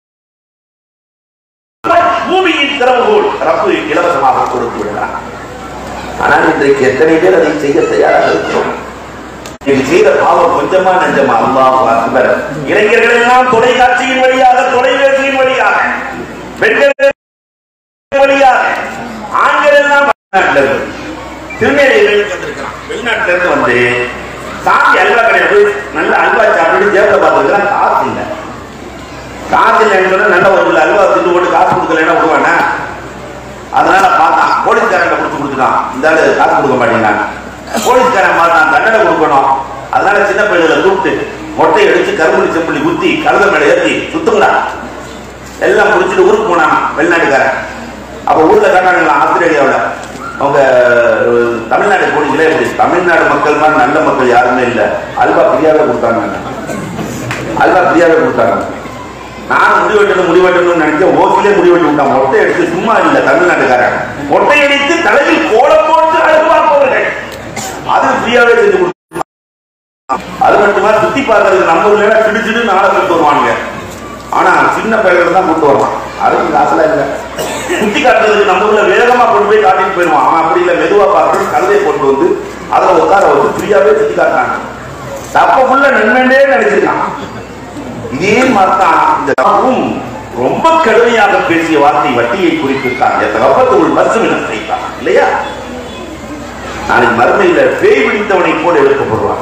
பூமியின் திறவுகோல் ரப்பு இலவசமாக கொடுத்து விடுகிறார் ஆனால் இன்றைக்கு எத்தனை பேர் அதை செய்ய தயாராக இருக்கிறோம் இது செய்த பாவம் கொஞ்சமா நஞ்சமா அல்லாஹ் அக்பர் இளைஞர்கள் எல்லாம் தொலைக்காட்சியின் வழியாக தொலைபேசியின் வழியாக பெண்கள் வழியாக ஆண்கள் எல்லாம் வெளிநாட்டுல இருந்து திருநெல்வேலியிலிருந்து வந்திருக்கிறான் வெளிநாட்டுல இருந்து வந்து சாமி அல்வா கிடையாது நல்ல அல்வா சாப்பிட்டு ஜேப்ல பார்த்துருக்கிறான் காசு இல்லை காசு இல்லைன்னு சொன்னா நல்ல ஒரு கிலோ அல்வா திண்டு போட்டு காசு கொடுக்கலன்னா விடுவானா அதனால பார்த்தான் போலீஸ்காரன் கொடுத்து கொடுத்துட்டான் இந்த ஆளு காசு கொடுக்க மாட்டேங்கிறாங்க போலீஸ்காரன் பார்த்தான் தண்டனை கொடுக்கணும் அதனால சின்ன பையன்களை கூப்பிட்டு மொட்டை அடிச்சு கரும்புடி செம்புளி குத்தி கழுத மேல ஏத்தி சுத்துங்களா எல்லாம் முடிச்சுட்டு ஊருக்கு போனான் வெளிநாட்டுக்காரன் அப்ப ஊர்ல காட்டாங்களா ஆஸ்திரேலியாவுல அவங்க அஹ், தமிழ்நாடு போனீங்களே எப்படி தமிழ்நாடு மக்கள் மாதிரி நல்ல மக்கள் யாருமே இல்ல அல்வா ஃப்ரீயாவே கொடுத்தாங்க அல்வா ஃப்ரீயாவே கொடுத்தாங்க நான் முடிவெட்டணும் முடிவெட்டணும்னு நினைச்சேன் ஓசிலே முடிவெட்டு விட்டான் மொட்டை அடித்து சும்மா இல்ல தமிழ்நாட்டுக்காரன் மொட்டை அடித்து தலையில் கோலம் போட்டு அழுப்பாப்பவர்கள் அது ஃப்ரீயாவே செஞ்சு கொடுத்தாங்க அது மட்டுமா சுத்தி பார்க்கறதுக்கு நம்ம ஊர்ல எல்லாம் சிடு சிடு நாளை கூட்டு வருவானுங்க ஆனா சின்ன பையன்கள் தான் கூட்டு வருவான் அதுக்கு காசுலாம் இல்ல சுத்தி காட்டுறதுக்கு நம்ம ஊர்ல வேகமா கொண்டு போய் காட்டிட்டு போயிடுவான் அவன் அப்படி இல்ல மெதுவா பார்க்கறது கழுதையை கொண்டு வந்து அதுல உட்கார வச்சு ஃப்ரீயாவே சுத்தி காட்டினாங்க தப்பக்குள்ள நன்மையே நினைச்சிருக்கான் இதே மாதிரிதான் இந்த தப்பும் ரொம்ப கடுமையாக பேசிய வார்த்தை வட்டியை குறிப்பிட்டான் தகப்பத்துக்குள் மருத்துவம் செய்தான் இல்லையா நாளைக்கு மறுமையில பேய் பிடித்தவனை போல எழுப்பப்படுவான்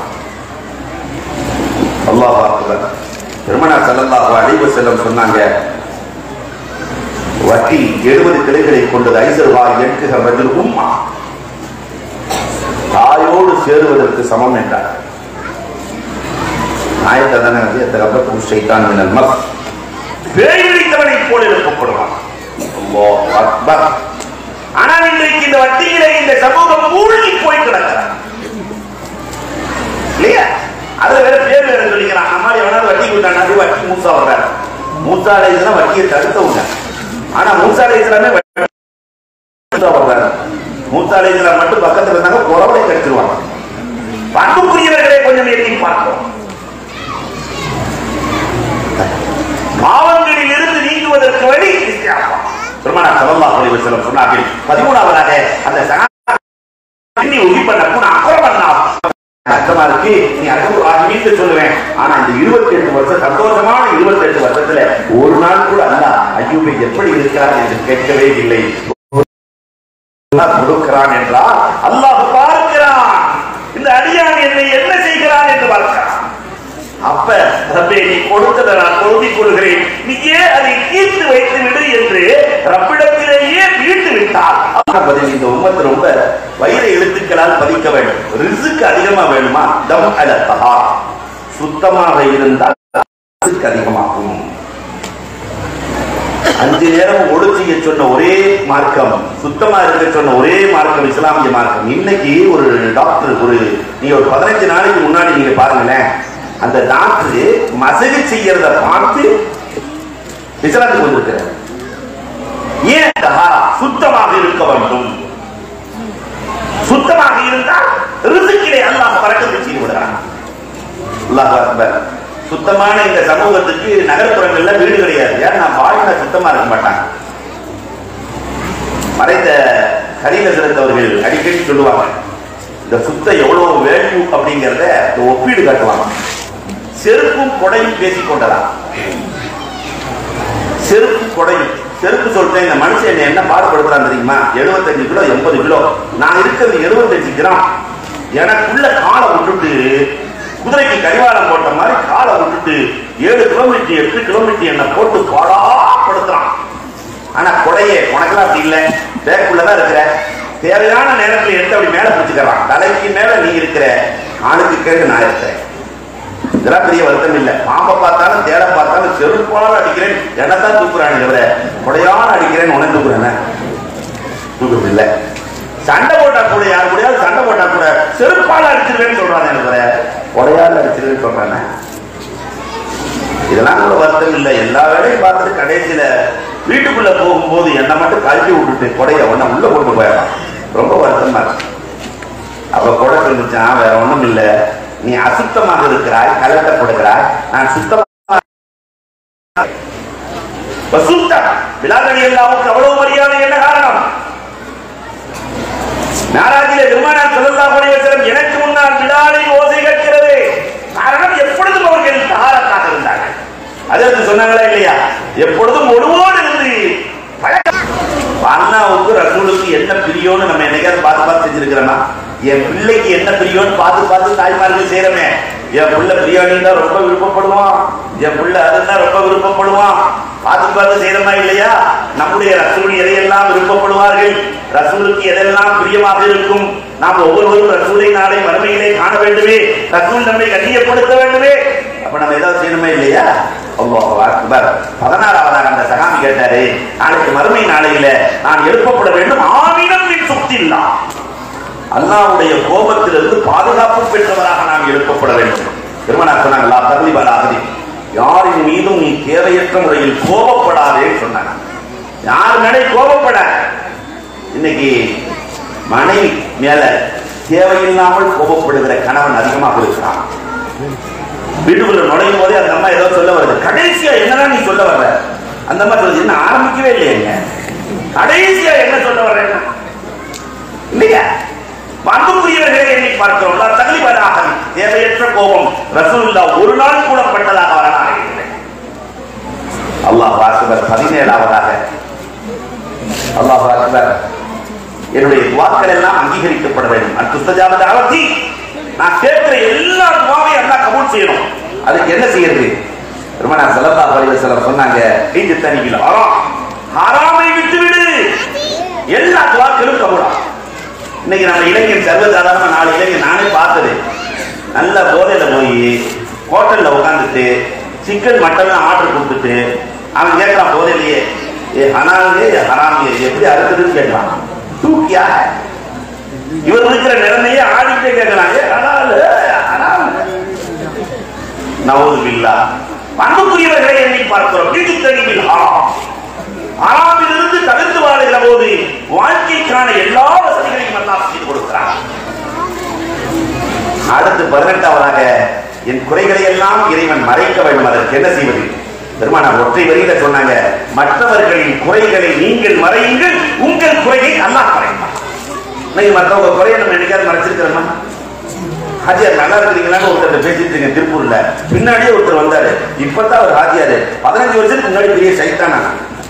அல்லாஹ் அக்பர் பெருமனா ஸல்லல்லாஹு அலைஹி வஸல்லம் சொன்னாங்க வட்டி எழுபது கிளைகளை கொண்டது ஐசர்வா எண்குக பதில் உம்மா தாயோடு சேருவதற்கு சமம் என்றார் நாயத்தை தானே வந்து எத்தகப்பத்து சைத்தான் மினல் மஸ் பேய் பிடித்தவனை போல எழுப்பப்படுவான் அல்லாஹ் அக்பர். ஆனால் இன்றைக்கு இந்த வட்டியிலே இந்த சமூகம் மூழ்கி போய் கிடக்கிறார் இல்லையா அதுல வேற பேர் வேற சொல்லிக்கிறான் நம்ம எவனாவது வட்டி விட்டான் அது வட்டி மூசா வர்றாரு மூசா அலைஸ்லாம் வட்டியை தடுத்தவங்க ஆனா மூசா அலைஸ்லாமே மூசா வர்றாரு மூசா அலைஸ்லாம் மட்டும் பக்கத்துல இருந்தாங்க குறவலை கடிச்சிருவாங்க பண்புக்குரியவர்களை கொஞ்சம் எண்ணி பார்க்கிறோம் பாவங்களில் இருந்து நீங்குவதற்கு வழி இஸ்தியாஃபா. பெருமானார் ஸல்லல்லாஹு அலைஹி வஸல்லம் சொன்னார்கள் பதிமூணாவதாக அந்த சகாபி உயிர் பண்ண அப்புறமன்னா கஷ்டமா இருக்கு நீ அர்த்தம் ஆகிட்டு சொல்லுவேன் ஆனா இந்த இருபத்தி எட்டு வருஷம் சந்தோஷமான இருபத்தி எட்டு வருஷத்துல ஒரு நாள் கூட அல்ல ஐயூபை எப்படி இருக்கிறார் என்று கேட்கவே இல்லை அல்லாஹ் கொடுக்கிறான் என்றால் அல்லாஹ் பார்க்கிறான் இந்த அடியான் என்னை என்ன செய்கிறான் என்று பார்க்கிறான் அப்ப ரப்பே நீ கொடுத்ததை நான் பொருந்திக் கொள்கிறேன் நீயே அதை தீர்த்து வைத்து விடு என்று ரப்பிடத்திலேயே வீட்டு விட்டால் அப்ப பதில் இந்த உம்மத்து ரொம்ப வைர எழுத்துக்களால் பதிக்க வேண்டும் ரிசுக்கு அதிகமா வேணுமா தம் அல தஹா சுத்தமாக இருந்தால் ரிசுக்கு அதிகமாகும் அஞ்சு நேரம் ஒழு செய்ய சொன்ன ஒரே மார்க்கம் சுத்தமா இருக்க சொன்ன ஒரே மார்க்கம் இஸ்லாமிய மார்க்கம் இன்னைக்கு ஒரு டாக்டர் ஒரு நீங்க ஒரு பதினஞ்சு நாளைக்கு முன்னாடி நீங்க பாருங்களேன் அந்த டாக்டர் மசகு செய்யறத பார்த்து இஸ்லாத்துக்கு வந்திருக்கிறார் ஏன் தஹாரா சுத்தமாக இருக்க வேண்டும் சுத்தமாக இருந்தால் ரிசுக்கிலே அல்லாஹ் பறக்கத்தை செய்து விடுறான் அல்லாஹ் அக்பர் சுத்தமான இந்த சமூகத்துக்கு நகர்ப்புறங்கள்ல வீடு கிடையாது ஏன்னா வாழ்க்கை சுத்தமா இருக்க மாட்டாங்க மறைந்த கரீல சிறந்தவர்கள் அடிக்கடி சொல்லுவாங்க இந்த சுத்தம் எவ்வளவு வேல்யூ அப்படிங்கறத இந்த ஒப்பீடு காட்டுவாங்க செருப்பும் கொடையும் பேசிக் கொண்டதா செருப்பு கொடையும் செருப்பு சொல்லிட்டேன் இந்த மனுஷன் என்னை என்ன பாடுபடுத்துறான் தெரியுமா 75 கிலோ எண்பது கிலோ நான் இருக்கிறது 75 கிராம் எனக்குள்ள காலை விட்டுட்டு குதிரைக்கு கடிவாளம் போட்ட மாதிரி காலை விட்டுட்டு ஏழு கிலோமீட்டர் எட்டு கிலோமீட்டர் என்ன போட்டு பாடாப்படுத்துறான் ஆனா கொடையே உனக்கெல்லாம் அப்படி இல்ல பேக்குள்ளதான் இருக்கிற தேவையான நேரத்துல எடுத்து அப்படி மேல பிடிச்சுக்கிறான் தலைக்கு மேல நீ இருக்கிற ஆளுக்கு கேட்டு நான் இருக்கிறேன் இதெல்லாம் பெரிய வருத்தம் இல்ல பாம்பை பார்த்தாலும் தேட பார்த்தாலும் செருப்பால் அடிக்கிறேன் என்னத்தான் தூக்குறானே தவிர கொடையால் அடிக்கிறேன் உனக்கு தூக்குறேன் தூக்குறது இல்ல சண்டை போட்டா கூட யாரு கூடயாவது சண்டை போட்டா கூட செருப்பால் அடிச்சிருவேன்னு சொல்றானே தவிர கொடையால் அடிச்சிருவேன்னு சொல்றானே இதெல்லாம் கூட வருத்தம் இல்லை எல்லா வேலையும் பார்த்துட்டு கடைசியில வீட்டுக்குள்ள போகும்போது என்னை மட்டும் கழட்டி விட்டுட்டு கொடைய உன்னை உள்ள கொண்டு போயிடலாம் ரொம்ப வருத்தமா இருக்கு அப்ப கொடை சொல்லிச்சான் வேற ஒண்ணும் இல்ல நீ அசுத்தமாக இருக்கிறாய் கலட்டப்படுகிறாய் நான் சுத்தமாக சுத்தம் விழாக்கள் எல்லாவுக்கு அவ்வளவு மரியாதை என்ன காரணம் நாராஜில பெருமானார் ஸல்லல்லாஹு அலைஹி வஸல்லம் எனக்கு முன்னால் பிலாலின் ஓசை கேட்கிறது காரணம் எப்பொழுதும் அவர்கள் தகாரத்தாக இருந்தார்கள் அதற்கு சொன்னாங்களா இல்லையா எப்பொழுதும் ஒழுவோடு இருந்து பழக்கம் அண்ணாவுக்கு ரசூலுக்கு என்ன பிரியோன்னு நம்ம என்னைக்காவது பார்த்து பார்த்து செஞ்சிருக்கிறோமா என் பிள்ளைக்கு என்ன பிரியோன்னு பார்த்து பார்த்து தாய்மார்கள் செய்யறமே என் பிள்ளை பிரியாணின்னா ரொம்ப விருப்பப்படுவான் என் பிள்ளை அதுன்னா ரொம்ப விருப்பப்படுவான் பார்த்து பார்த்து செய்யறமா இல்லையா நம்முடைய ரசூல் எதையெல்லாம் விருப்பப்படுவார்கள் ரசூலுக்கு எதெல்லாம் பிரியமாக இருக்கும் நாம் ஒவ்வொருவரும் ரசூலை நாளை மறுமையிலே காண வேண்டுமே ரசூல் நம்மை கண்ணியப்படுத்த வேண்டுமே அப்ப நம்ம ஏதாவது செய்யணுமே இல்லையா அல்லாஹ் அக்பர் பதினாறாவதாக அந்த சகாமி கேட்டாரு நாளைக்கு மறுமை நாளையில நான் எழுப்பப்பட வேண்டும் ஆமினம் மின் சுக்தில்லா அல்லாவுடைய கோபத்திலிருந்து பாதுகாப்பு பெற்றவராக நாம் எழுப்பப்பட வேண்டும் திருமணம் சொன்னாங்களா தகுதிபலாகதி யாரின் மீதும் நீ தேவையற்ற முறையில் கோபப்படாதே சொன்னாங்க யார் மேலே கோபப்பட இன்னைக்கு மனைவி மேல தேவையில்லாமல் கோபப்படுகிற கணவன் அதிகமாக இருக்கிறான் வீட்டுக்குள்ள நுழையும் போதே அந்த அம்மா ஏதோ சொல்ல வருது கடைசியா என்னதான் நீ சொல்ல வர்ற அந்த அம்மா சொல்லுது என்ன ஆரம்பிக்கவே இல்லையேங்க கடைசியா என்ன சொல்ல வர்றேன்னா இல்லையா பண்புக்குரியவர்களை எண்ணி பார்க்கிறோம் தகுதிபராக தேவையற்ற கோபம் ரசூல்லா ஒரு நாள் கூட பட்டதாக வரலாறு இல்லை அல்லாஹ் அக்பர் பதினேழாவதாக அல்லாஹ் அக்பர் என்னுடைய துவாக்கள் எல்லாம் அங்கீகரிக்கப்பட வேண்டும் அது துஸ்தஜாபத் அவதி நான் கேட்கிற எல்லா துவாவையும் அல்லாஹ் கபூல் செய்யணும் அதுக்கு என்ன செய்யறது பெருமானா ஸல்லல்லாஹு அலைஹி வஸல்லம் சொன்னாங்க நீங்க தனிக்கல ஹராம் ஹராமை விட்டு விடு எல்லா துவாக்களும் கபூலா இன்னைக்கு நம்ம இளைஞன் சர்வசாதாரண நாலு இளைஞன் நானே பார்த்தது நல்ல போதையில போய் ஹோட்டல்ல உட்காந்துட்டு சிக்கன் மட்டன் ஆர்டர் கொடுத்துட்டு அவன் கேட்கறான் போதையிலேயே ஏ ஹனாலே ஹராமியே எப்படி அறுக்குதுன்னு கேட்கலாம் தூக்கியா இவர் இருக்கிற நிலைமையே ஆடிட்டே கேட்கலாம் ஏ ஹலால் ஹராம் நவது பில்லா அன்புக்குரியவர்களை எண்ணி பார்க்கிறோம் வீட்டு தெளிவில் ஹராம் ஹராமிலிருந்து தவிர்த்து வாழுகிற போது வாழ்க்கைக்கான எல்லா வசதிகளையும் எல்லாம் செய்து கொடுக்கிறார் அடுத்து பதினெட்டாவதாக என் குறைகளை எல்லாம் இறைவன் மறைக்க வேண்டும் அதற்கு என்ன செய்வது பெருமானார் ஒற்றை வரியில சொன்னாங்க மற்றவர்களின் குறைகளை நீங்கள் மறையுங்கள் உங்கள் குறையை அல்லாஹ் மறைப்பார் நீங்க மற்றவங்க குறையை நம்ம என்னைக்காவது மறைச்சிருக்கிறோமா ஹாஜியார் நல்லா இருக்கிறீங்களான்னு ஒருத்தர் பேசிட்டு இருக்கேன் திருப்பூர்ல பின்னாடியே ஒருத்தர் வந்தாரு இப்பதான் அவர் ஹாஜியாரு பதினஞ்சு வருஷத்துக்கு முன்னாடி பெரிய சைத்தானா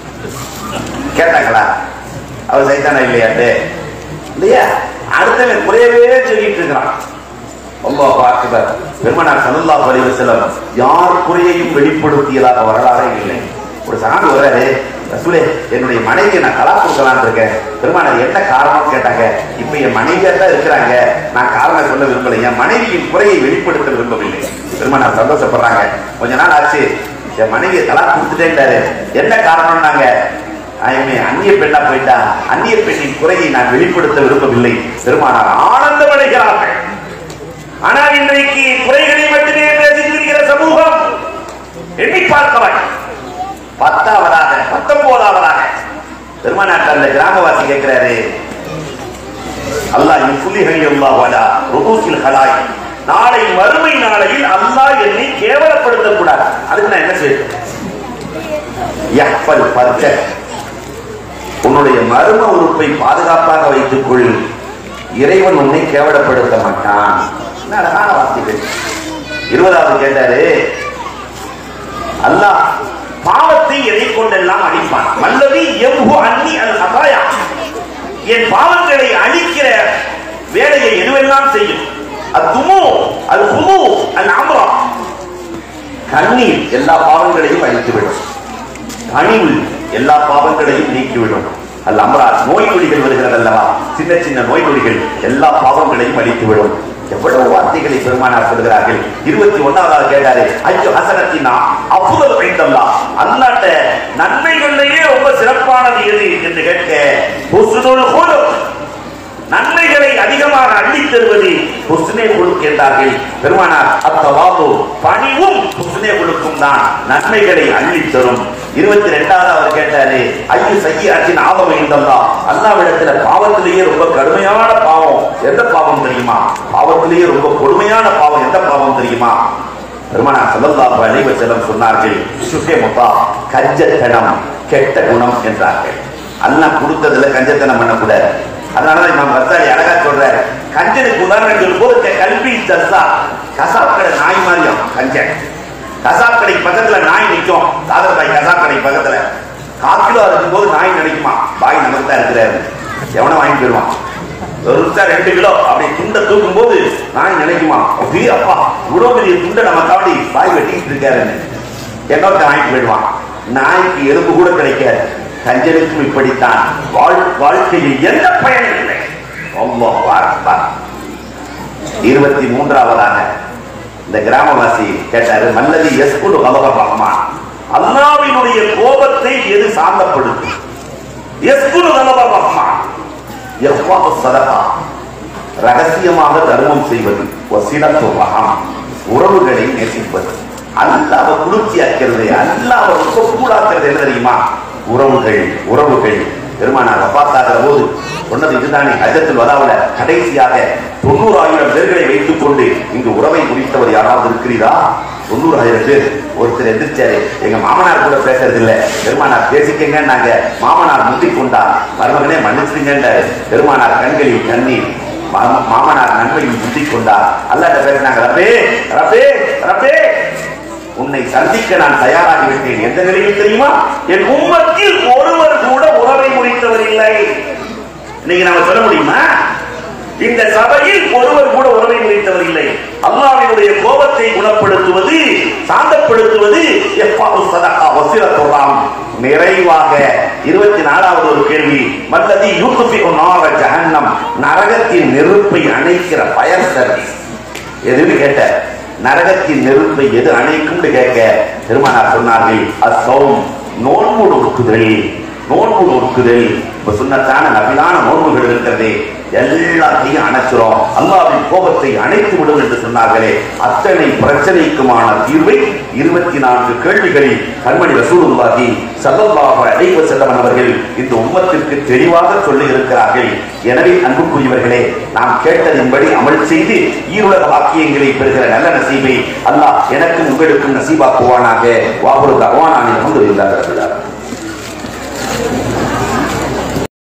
கேட்டாங்களா அவர் சைத்தானா இல்லையாட்டு இல்லையா அடுத்தவன் குறையவே சொல்லிட்டு இருக்கிறான் அல்லாஹ் அக்பர் பெருமனார் ஸல்லல்லாஹு அலைஹி வஸல்லம் யார் குறையையும் வெளிப்படுத்தியதாக வரலாறே இல்லை ஒரு சஹாபி வர்றாரு ரசூலே என்னுடைய மனைவியை நான் தலா கொடுக்கலாம்னு இருக்கேன் பெருமானார் என்ன காரணம் கேட்டாங்க இப்ப என் மனைவியா தான் இருக்கிறாங்க நான் காரணம் சொல்ல விரும்பலை என் மனைவியின் குறையை வெளிப்படுத்த விரும்பவில்லை பெருமானார் சந்தோஷப்படுறாங்க கொஞ்ச நாள் ஆச்சு என் மனைவியை தலா கொடுத்துட்டேன்டாரு என்ன காரணம்னாங்க ஆயமே அந்நிய பெண்ணா போயிட்டா அந்நிய பெண்ணின் குறையை நான் வெளிப்படுத்த விரும்பவில்லை பெருமானார் ஆனந்தம் அடைகிறார்கள் ஆனால் இன்றைக்கு குறைகளை மட்டுமே பேசித்திருக்கிற சமூகம் எண்ணி பார்க்கவன் பத்தாவதாக பத்தொன்பதாவதாக பெருமானாட்ட அந்த கிராமவாசி கேட்கிறாரு அல்லாஹ் இஃபுலிஹை அல்லாஹ் வலா ருபூசில் ஹலாய் நாளை மறுமை நாளையில் அல்லாஹ் என்னை கேவலப்படுத்தக் கூடாது அதுக்கு நான் என்ன செய்யணும் யஹ்ஃபல் ஃபர்ஜக் உன்னுடைய மர்ம உறுப்பை பாதுகாப்பாக வைத்துக் கொள் இறைவன் உன்னை கேவலப்படுத்த மாட்டான் என்ன அழகான வார்த்தைகள் இருபதாவது கேட்டாரு அல்லாஹ் பாவத்தை எதை கொண்டெல்லாம் அழிப்பான் வல்லவி எவ்வு அன்னி அல் அபாயா என் பாவங்களை அழிக்கிற வேலையை எதுவெல்லாம் செய்யும் அத்துமு அல் ஹுமு அல் அம்ரா கண்ணீர் எல்லா பாவங்களையும் அழித்துவிடும் கனிவு எல்லா பாவங்களையும் நீக்கிவிடும் அல்ல அமரா நோய் நொடிகள் வருகிறது அல்லவா சின்ன சின்ன நோய் நொடிகள் எல்லா பாவங்களையும் அழித்துவிடும் எவ்வளவு வார்த்தைகளை பெருமானார் சொல்கிறார்கள் இருபத்தி ஒன்னாவது கேட்டாரு ஐயோ ஹசனத்தினா அப்புதல் வைத்தல்லா அல்லாட்ட நன்மைகளிலேயே ரொம்ப சிறப்பானது எது என்று கேட்க ஹுஸ்னுல் ஹுலுக். நன்மைகளை அதிகமாக அள்ளித் தருவது ஹுஸ்னே குழுக் என்றார்கள் பெருமானார் அத்தவாபு பணிவும் ஹுஸ்னே குழுக்கும் தான் நன்மைகளை அள்ளித் தரும் இருபத்தி ரெண்டாவது அவர் கேட்டாரு ஐயோ சையாற்றின் ஆபம் இருந்தல்லா அல்லாவிடத்துல பாவத்திலேயே ரொம்ப கடுமையான பாவம் எந்த பாவம் தெரியுமா பாவத்திலேயே ரொம்ப கொடுமையான பாவம் எந்த பாவம் தெரியுமா பெருமானார் ஸல்லல்லாஹு அலைஹி வஸல்லம் சொன்னார்கள் சுஹே முத்தா கஞ்சத்தனம் கெட்ட குணம் என்றார்கள் அல்லாஹ் கொடுத்ததுல கஞ்சத்தனம் பண்ணக்கூடாது அதனாலதான் இமாம் கசாலி அழகா சொல்றாரு கஞ்சனுக்கு உதாரணம் சொல்லும்போது கல்வி தஸ்ஸா கசாப் கடை நாய் மாதிரியும் கஞ்சன் கசாப் கடை பக்கத்துல நாய் நிக்கும் சாதர் பாய் கசாப் கடை பக்கத்துல காக்கிலோ இருக்கும்போது நாய் நினைக்குமா பாய் நமக்கு தான் இருக்கிறாரு எவனை வாங்கி போயிடுவான் ஒரு நிமிஷம் ரெண்டு கிலோ அப்படி துண்டை தூக்கும் போது நாய் நினைக்குமா அப்படியே அப்பா இவ்வளவு பெரிய துண்டை நம்ம காவடி பாய் வெட்டிட்டு இருக்காருன்னு என்னோட வாங்கிட்டு போயிடுவான் நாய்க்கு எலும்பு கூட கிடைக்காது கஞ்சனுக்கும் இப்படித்தான் வாழ் வாழ்க்கையில் எந்த பயனும் இல்லை அல்லாஹ் அக்பர். இருபத்தி மூன்றாவதாக இந்த கிராமவாசி கேட்டாரு மல்லதி எஸ்குடு கலகபகமா அல்லாவினுடைய கோபத்தை எது சாந்தப்படுத்தும் எஸ்குடு கலகபகமா எவ்வாறு சதகா ரகசியமாக தர்மம் செய்வது வசிலத்து ரஹம் உறவுகளை நேசிப்பது அல்லாஹ் குளிர்ச்சியாக்கிறது அல்லாஹ் ரொம்ப கூடாக்கிறது என்ன தெரியுமா உறவுகள் உறவுகள் பெருமானார் வபாத்தாகிற போது சொன்னது இதுதானே ஹஜத்தில் வதாவுல கடைசியாக தொண்ணூறாயிரம் பேர்களை வைத்துக் கொண்டு இங்கு உறவை முடித்தவர் யாராவது இருக்கிறீரா தொண்ணூறாயிரம் பேர் ஒருத்தர் எதிர்ச்சாரு எங்க மாமனார் கூட பேசுறது இல்ல பெருமானார் பேசிக்கங்க நாங்க மாமனார் முந்திக் கொண்டார் மருமகனே மன்னிச்சிருங்கன்றாரு பெருமானார் கண்களில் கண்ணீர் மா- மாமனார் நன்மையில் முந்திக் கொண்டார் அல்லாட்ட பேசினாங்க ரப்பே ரப்பே ரப்பே உன்னை சந்திக்க நான் தயாராகி விட்டேன் எந்த நிலையில் தெரியுமா என் உம்மத்தில் ஒருவர் கூட உறவை முடித்தவர் இல்லை இன்னைக்கு நாம சொல்ல முடியுமா இந்த சபையில் ஒருவர் கூட உறவை முடித்தவர் இல்லை அல்லாஹ்வினுடைய கோபத்தை குணப்படுத்துவது சாந்தப்படுத்துவது எப்பாவு சதகா வசிரத்துலாம் நிறைவாக இருபத்தி நாலாவது ஒரு கேள்வி மல்லதி யூசுஃபி நார ஜஹன்னம் நரகத்தின் நெருப்பை அணைக்கிற பயர் சர்வீஸ் எதுன்னு கேட்ட நரகத்தின் நெருப்பை எது அணைக்கும்னு கேட்க பெருமானார் சொன்னார்கள் அசௌம் நோன்பு நோக்குதல் நோன்பு நோக்குதல் இப்ப சுண்ணத்தான நபிலான நோன்புகள் இருக்கிறதே எல்லாத்தையும் அணைச்சிரும் அல்லாவின் கோபத்தை அணைத்து விடும் என்று சொன்னார்களே அத்தனை பிரச்சனைக்குமான தீர்வை இருபத்தி நான்கு கேள்விகளில் கண்மணி ரசூலுல்லாஹி ஸல்லல்லாஹு அலைஹி வஸல்லம் அவர்கள் இந்த உம்மத்திற்கு தெளிவாக சொல்லி இருக்கிறார்கள் எனவே அன்புக்குரியவர்களே நாம் கேட்டதின்படி அமல் செய்து ஈருலக வாக்கியங்களை பெறுகிற நல்ல நசீபை அல்லாஹ் எனக்கும் உங்களுக்கும் நசீபாக்குவானாக வாபுரு தகவானானின் அல்ஹம்துலில்லாஹி ரப்பில் ஆலமீன்